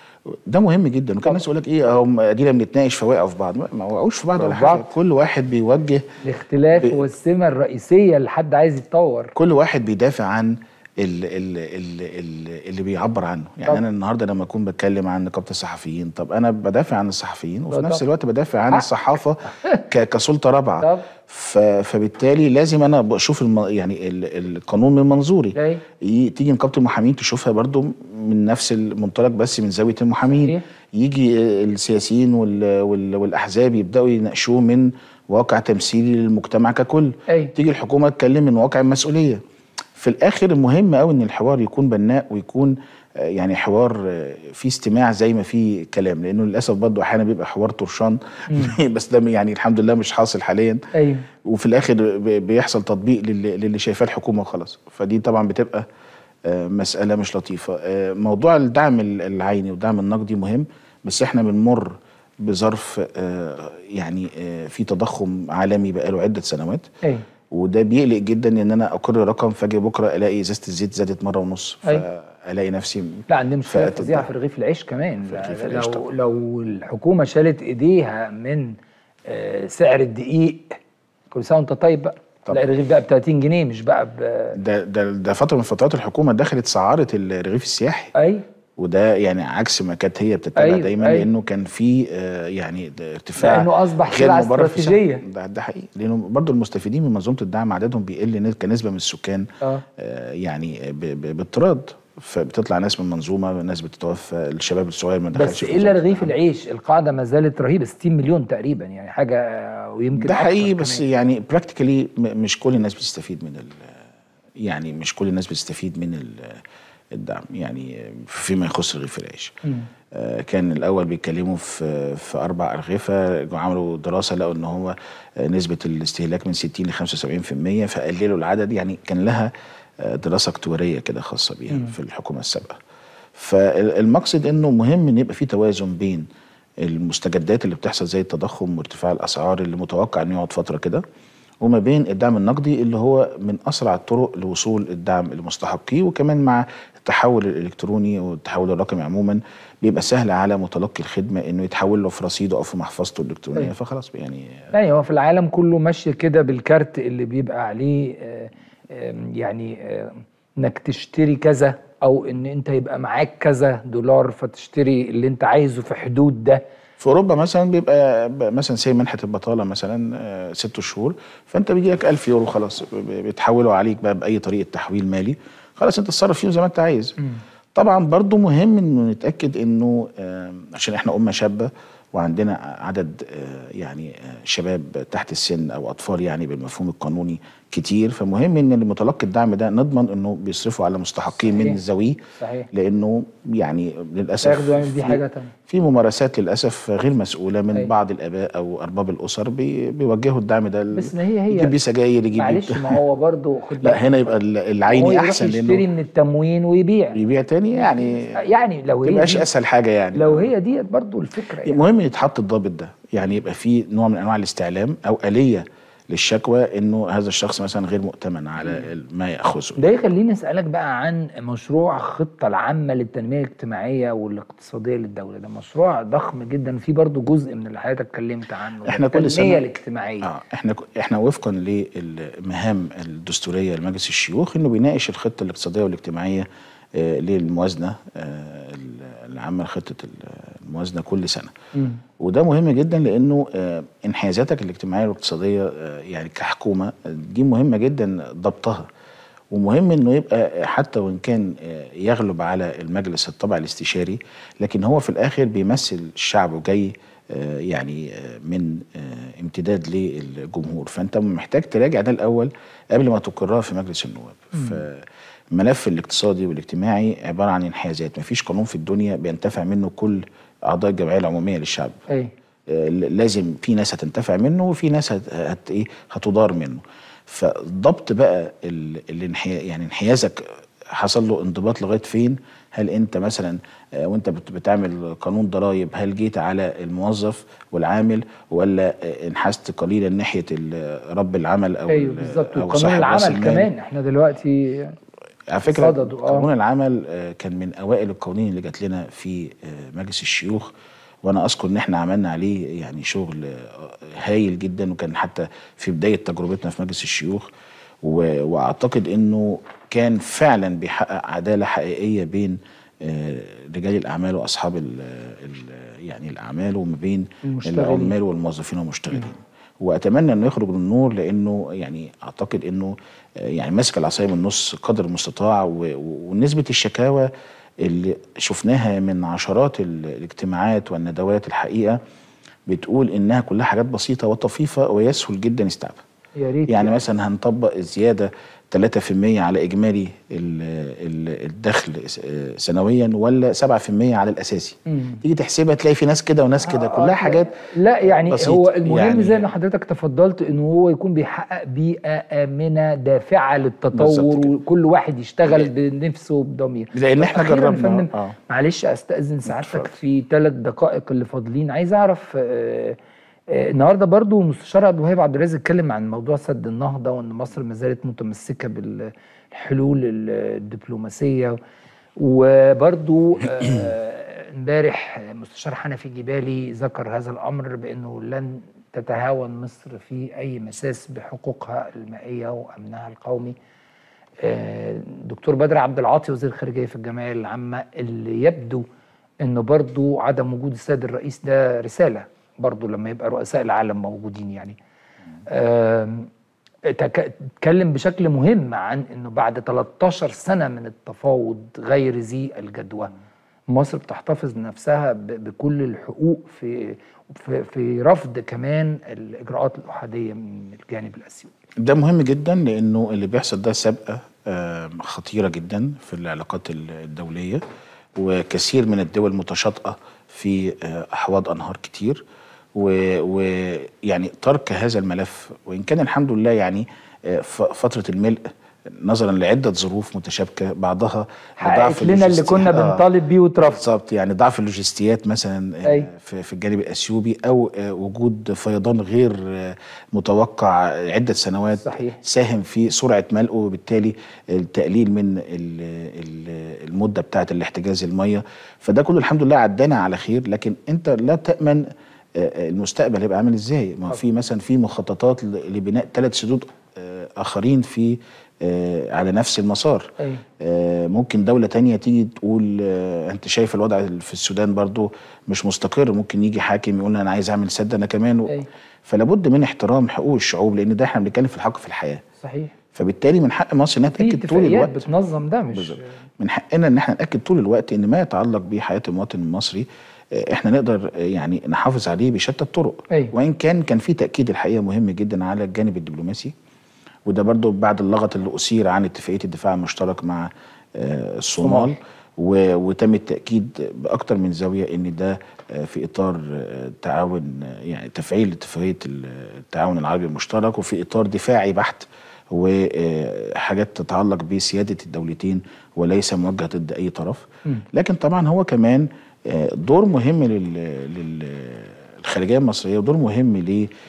ده مهم جدا وكان الناس يقول لك ايه هم ادينا بنتناقش فوقعوا في بعض ما ما وقعوش في بعض ولا في بعض. حاجه كل واحد بيوجه الاختلاف والسمه الرئيسيه اللي حد عايز يتطور كل واحد بيدافع عن ال ال ال ال اللي بيعبر عنه يعني طب. انا النهارده لما اكون بتكلم عن نقابه الصحفيين طب انا بدافع عن الصحفيين وفي طب. نفس الوقت بدافع عن حق. الصحافه ك- كسلطه رابعه طب. ف- فبالتالي لازم انا بشوف الم... يعني ال- القانون من منظوري أي. ي- تيجي نقابه المحامين تشوفها برضو من نفس المنطلق بس من زاويه المحامين صحيح. يجي السياسيين وال... وال... والاحزاب يبداوا يناقشوه من واقع تمثيلي للمجتمع ككل أي. تيجي الحكومه تتكلم من واقع المسؤوليه في الاخر المهم قوي ان الحوار يكون بناء ويكون آه، يعني حوار آه، فيه استماع زي ما فيه كلام لانه للاسف برضه احيانا بيبقى حوار طرشان بس ده يعني الحمد لله مش حاصل حاليا ايوه وفي الاخر ب- بيحصل تطبيق للي, للي شايفاه الحكومه وخلاص فدي طبعا بتبقى آه، مساله مش لطيفه آه، موضوع الدعم ال- العيني والدعم النقدي مهم بس احنا بنمر بظرف آه، يعني آه، في تضخم عالمي بقاله عده سنوات ايوه وده بيقلق جدا ان انا اقر رقم فاجي بكره الاقي ازازه الزيت زادت مره ونص أيوة. فالاقي نفسي لا عندنا مشكله فأت- فظيعه في رغيف العيش كمان رغيف العيش لو طبعا. لو الحكومه شالت ايديها من آه، سعر الدقيق كل سنه وانت طيب بقى طبعا. لا الرغيف بقى ب 30 جنيه مش بقى ب ده ده ده فتره من فترات الحكومه دخلت سعرت الرغيف السياحي اي وده يعني عكس ما كانت هي بتتبع أيوة، دايما أيوة. لانه كان في آه، يعني ده ارتفاع لأنه أصبح غير سلعة مبرر في استراتيجية. سعر. ده, ده حقيقي لانه برضه المستفيدين من منظومه الدعم عددهم بيقل نس- كنسبه من السكان اه آه، يعني ب- ب- باضطراد فبتطلع ناس من منظومه ناس بتتوفى الشباب الصغير ما دخلش بس في الا منظومة رغيف العيش القاعده ما زالت رهيبه 60 مليون تقريبا يعني حاجه آه، ويمكن ده أكتر حقيقي بس كمان. يعني براكتيكالي مش كل الناس بتستفيد من ال يعني مش كل الناس بتستفيد من ال- الدعم يعني فيما يخص رغيف العيش مم. آه، كان الاول بيتكلموا في في اربع ارغفه رجعوا عملوا دراسه لقوا ان هو آه، نسبه الاستهلاك من 60 ل 75% فقللوا العدد يعني كان لها آه، دراسه اكتواريه كده خاصه بيها مم. في الحكومه السابقه فالمقصد انه مهم ان يبقى في توازن بين المستجدات اللي بتحصل زي التضخم وارتفاع الاسعار اللي متوقع انه يقعد فتره كده وما بين الدعم النقدي اللي هو من اسرع الطرق لوصول الدعم لمستحقيه وكمان مع التحول الالكتروني والتحول الرقمي عموما بيبقى سهل على متلقي الخدمه انه يتحول له في رصيده او في محفظته الالكترونيه أيوة. فخلاص يعني يعني هو في العالم كله ماشي كده بالكارت اللي بيبقى عليه آه، آم، يعني آه، انك تشتري كذا او ان انت يبقى معاك كذا دولار فتشتري اللي انت عايزه في حدود ده في اوروبا مثلا بيبقى ب- مثلا زي منحه البطاله مثلا آه، ست شهور فانت بيجي لك 1000 يورو خلاص ب- ب- بيتحولوا عليك بقى باي طريقه تحويل مالي خلاص انت تصرف فيهم زي ما انت عايز طبعا برضو مهم انه نتاكد انه آه، عشان احنا امه شابه وعندنا عدد آه، يعني آه، شباب تحت السن او اطفال يعني بالمفهوم القانوني كتير فمهم ان المتلقي الدعم ده نضمن انه بيصرفوا على مستحقين من صحيح. ذويه صحيح لانه يعني للاسف ياخدوا يعني دي في- حاجه تانية في ممارسات للاسف غير مسؤوله من أيوة. بعض الاباء او ارباب الاسر بي بيوجهوا الدعم ده ل- بس ما هي هي يجيب بيه سجاير يجيب بيه معلش ما هو برضه خد لا بالك. هنا يبقى ال- هو العيني يروح احسن يشتري لانه من التموين ويبيع يبيع تاني يعني يعني لو هي تبقاش دي- اسهل حاجه يعني لو هي ديت برضه الفكره يعني. المهم يتحط الضابط ده يعني يبقى في نوع من انواع الاستعلام او اليه للشكوى انه هذا الشخص مثلا غير مؤتمن على ال- ما ياخذه ده يخليني اسالك بقى عن مشروع الخطه العامه للتنميه الاجتماعيه والاقتصاديه للدوله ده مشروع ضخم جدا في برضه جزء من اللي حضرتك اتكلمت عنه احنا كل التنميه سنه الاجتماعيه اه احنا ك- احنا وفقا للمهام الدستوريه لمجلس الشيوخ انه بيناقش الخطه الاقتصاديه والاجتماعيه آه للموازنه آه العامه لخطه ال- الموازنه كل سنه مم. وده مهم جدا لانه آه، انحيازاتك الاجتماعيه والاقتصاديه آه، يعني كحكومه آه، دي مهمه جدا ضبطها ومهم انه يبقى حتى وان كان آه، يغلب على المجلس الطبع الاستشاري لكن هو في الاخر بيمثل الشعب وجاي آه، يعني آه، من آه، امتداد للجمهور فانت محتاج تراجع ده الاول قبل ما تقرها في مجلس النواب فالملف الاقتصادي والاجتماعي عباره عن انحيازات مفيش قانون في الدنيا بينتفع منه كل اعضاء الجمعيه العموميه للشعب اي آه، لازم في ناس هتنتفع منه وفي ناس هت هت ايه هتضار منه فضبط بقى ال- الانحيا يعني انحيازك حصل له انضباط لغايه فين هل انت مثلا آه، وانت بت- بتعمل قانون ضرائب هل جيت على الموظف والعامل ولا آه، انحازت قليلا ناحيه ال- رب العمل او ايوه ال- بالظبط أو وقانون صاحب رأس العمل المال؟ كمان احنا دلوقتي على فكره صددوا، آه. قانون العمل آه، كان من اوائل القوانين اللي جات لنا في آه، مجلس الشيوخ وانا اذكر ان احنا عملنا عليه يعني شغل آه، هايل جدا وكان حتى في بدايه تجربتنا في مجلس الشيوخ و- واعتقد انه كان فعلا بيحقق عداله حقيقيه بين آه، رجال الاعمال واصحاب ال ال يعني الاعمال وما بين المشتغلين. العمال والموظفين والمشتغلين واتمنى انه يخرج للنور لانه يعني اعتقد انه آه، يعني ماسك العصايه من النص قدر المستطاع و- و- ونسبه الشكاوى اللي شفناها من عشرات ال- الاجتماعات والندوات الحقيقه بتقول انها كلها حاجات بسيطه وطفيفه ويسهل جدا استيعابها يا ريت يعني مثلا هنطبق زياده 3% على اجمالي ال- ال- الدخل آه، سنويا ولا 7% على الاساسي مم. تيجي تحسبها تلاقي في ناس كده وناس كده آه، كلها آه، حاجات لا يعني بسيط. هو المهم يعني- زي ما حضرتك تفضلت انه هو يكون بيحقق بيئه امنه دافعه بالظبط للتطور كده. وكل واحد يشتغل بنفسه وبضمير لان احنا أخيراً يا جربنا فندم اه معلش استاذن سعادتك في ثلاث دقائق اللي فاضلين عايز اعرف آه، آه، النهارده برضو مستشار عبد الوهاب عبد الرازق اتكلم عن موضوع سد النهضه وان مصر ما زالت متمسكه بالحلول الدبلوماسيه وبرضو آه، امبارح مستشار حنفي جبالي ذكر هذا الامر بانه لن تتهاون مصر في اي مساس بحقوقها المائيه وامنها القومي آه، دكتور بدر عبد العاطي وزير الخارجيه في الجمعيه العامه اللي يبدو انه برضو عدم وجود السيد الرئيس ده رساله برضو لما يبقى رؤساء العالم موجودين يعني آم، تك- اتكلم بشكل مهم عن انه بعد 13 سنه من التفاوض غير ذي الجدوى مصر بتحتفظ نفسها ب- بكل الحقوق في في, في رفض كمان الاجراءات الاحاديه من الجانب الاثيوبي ده مهم جدا لانه اللي بيحصل ده سابقه آه، خطيره جدا في العلاقات ال- الدوليه وكثير من الدول متشاطئه في آه، احواض انهار كتير ويعني ترك هذا الملف وان كان الحمد لله يعني آه، ف- فتره الملء نظرا لعده ظروف متشابكه بعضها حققت ضعف لنا اللي اللوجستي- كنا آه. بنطالب بيه واترفض بالظبط يعني ضعف اللوجستيات مثلا آه، أي. في في الجانب الاثيوبي او آه، وجود فيضان غير آه، متوقع عده سنوات صحيح. ساهم في سرعه ملئه وبالتالي التقليل من ال- ال- المده بتاعه الاحتجاز الميه فده كله الحمد لله عدانا على خير لكن انت لا تامن آه، المستقبل هيبقى عامل ازاي ما هو في مثلا في مخططات ل- لبناء ثلاث سدود آه، اخرين في آه، على نفس المسار أي. آه، ممكن دولة تانية تيجي تقول آه، انت شايف الوضع في السودان برضو مش مستقر ممكن يجي حاكم يقول انا عايز اعمل سد انا كمان و... أي. فلا بد من احترام حقوق الشعوب لان ده احنا بنتكلم في الحق في الحياة صحيح فبالتالي من حق مصر انها في تاكد طول اتفاقيات الوقت بتنظم ده مش من حقنا ان احنا ناكد طول الوقت ان ما يتعلق بحياه المواطن المصري آه، احنا نقدر آه، يعني نحافظ عليه بشتى الطرق أيوة. وان كان كان في تاكيد الحقيقه مهم جدا على الجانب الدبلوماسي وده برضو بعد اللغط اللي اثير عن اتفاقيه الدفاع المشترك مع آه، الصومال و- وتم التاكيد باكثر من زاويه ان ده آه، في اطار آه، تعاون آه، يعني تفعيل اتفاقيه التعاون العربي المشترك وفي اطار دفاعي بحت وحاجات تتعلق بسياده الدولتين وليس موجه ضد اي طرف لكن طبعا هو كمان آه، دور مهم لل للخارجيه المصريه ودور مهم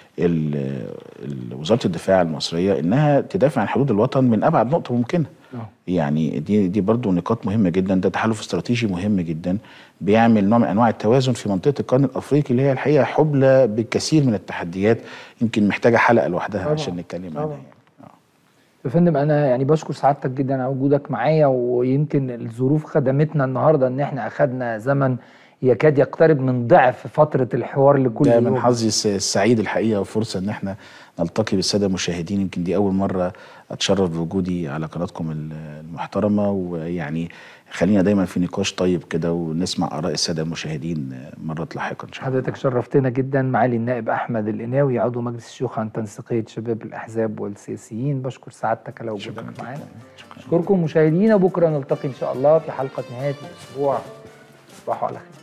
لوزاره الدفاع المصريه انها تدافع عن حدود الوطن من ابعد نقطه ممكنه يعني دي دي برضو نقاط مهمه جدا ده تحالف استراتيجي مهم جدا بيعمل نوع من انواع التوازن في منطقه القرن الافريقي اللي هي الحقيقه حبلى بالكثير من التحديات يمكن محتاجه حلقه لوحدها طبعاً. عشان نتكلم عنها طبعا يا فندم انا يعني بشكر سعادتك جدا على وجودك معايا ويمكن الظروف خدمتنا النهارده ان احنا اخدنا زمن يكاد يقترب من ضعف فتره الحوار لكل ده يوم من حظي الس- السعيد الحقيقه وفرصه ان احنا نلتقي بالساده المشاهدين يمكن دي اول مره اتشرف بوجودي على قناتكم ال- المحترمه ويعني خلينا دايما في نقاش طيب كده ونسمع اراء الساده المشاهدين مرات لاحقا ان شاء الله حضرتك شرفتنا جدا معالي النائب احمد القناوي عضو مجلس الشيوخ عن تنسيقيه شباب الاحزاب والسياسيين بشكر سعادتك على وجودك معانا اشكركم مشاهدينا بكره نلتقي ان شاء الله في حلقه نهايه الاسبوع تصبحوا على خير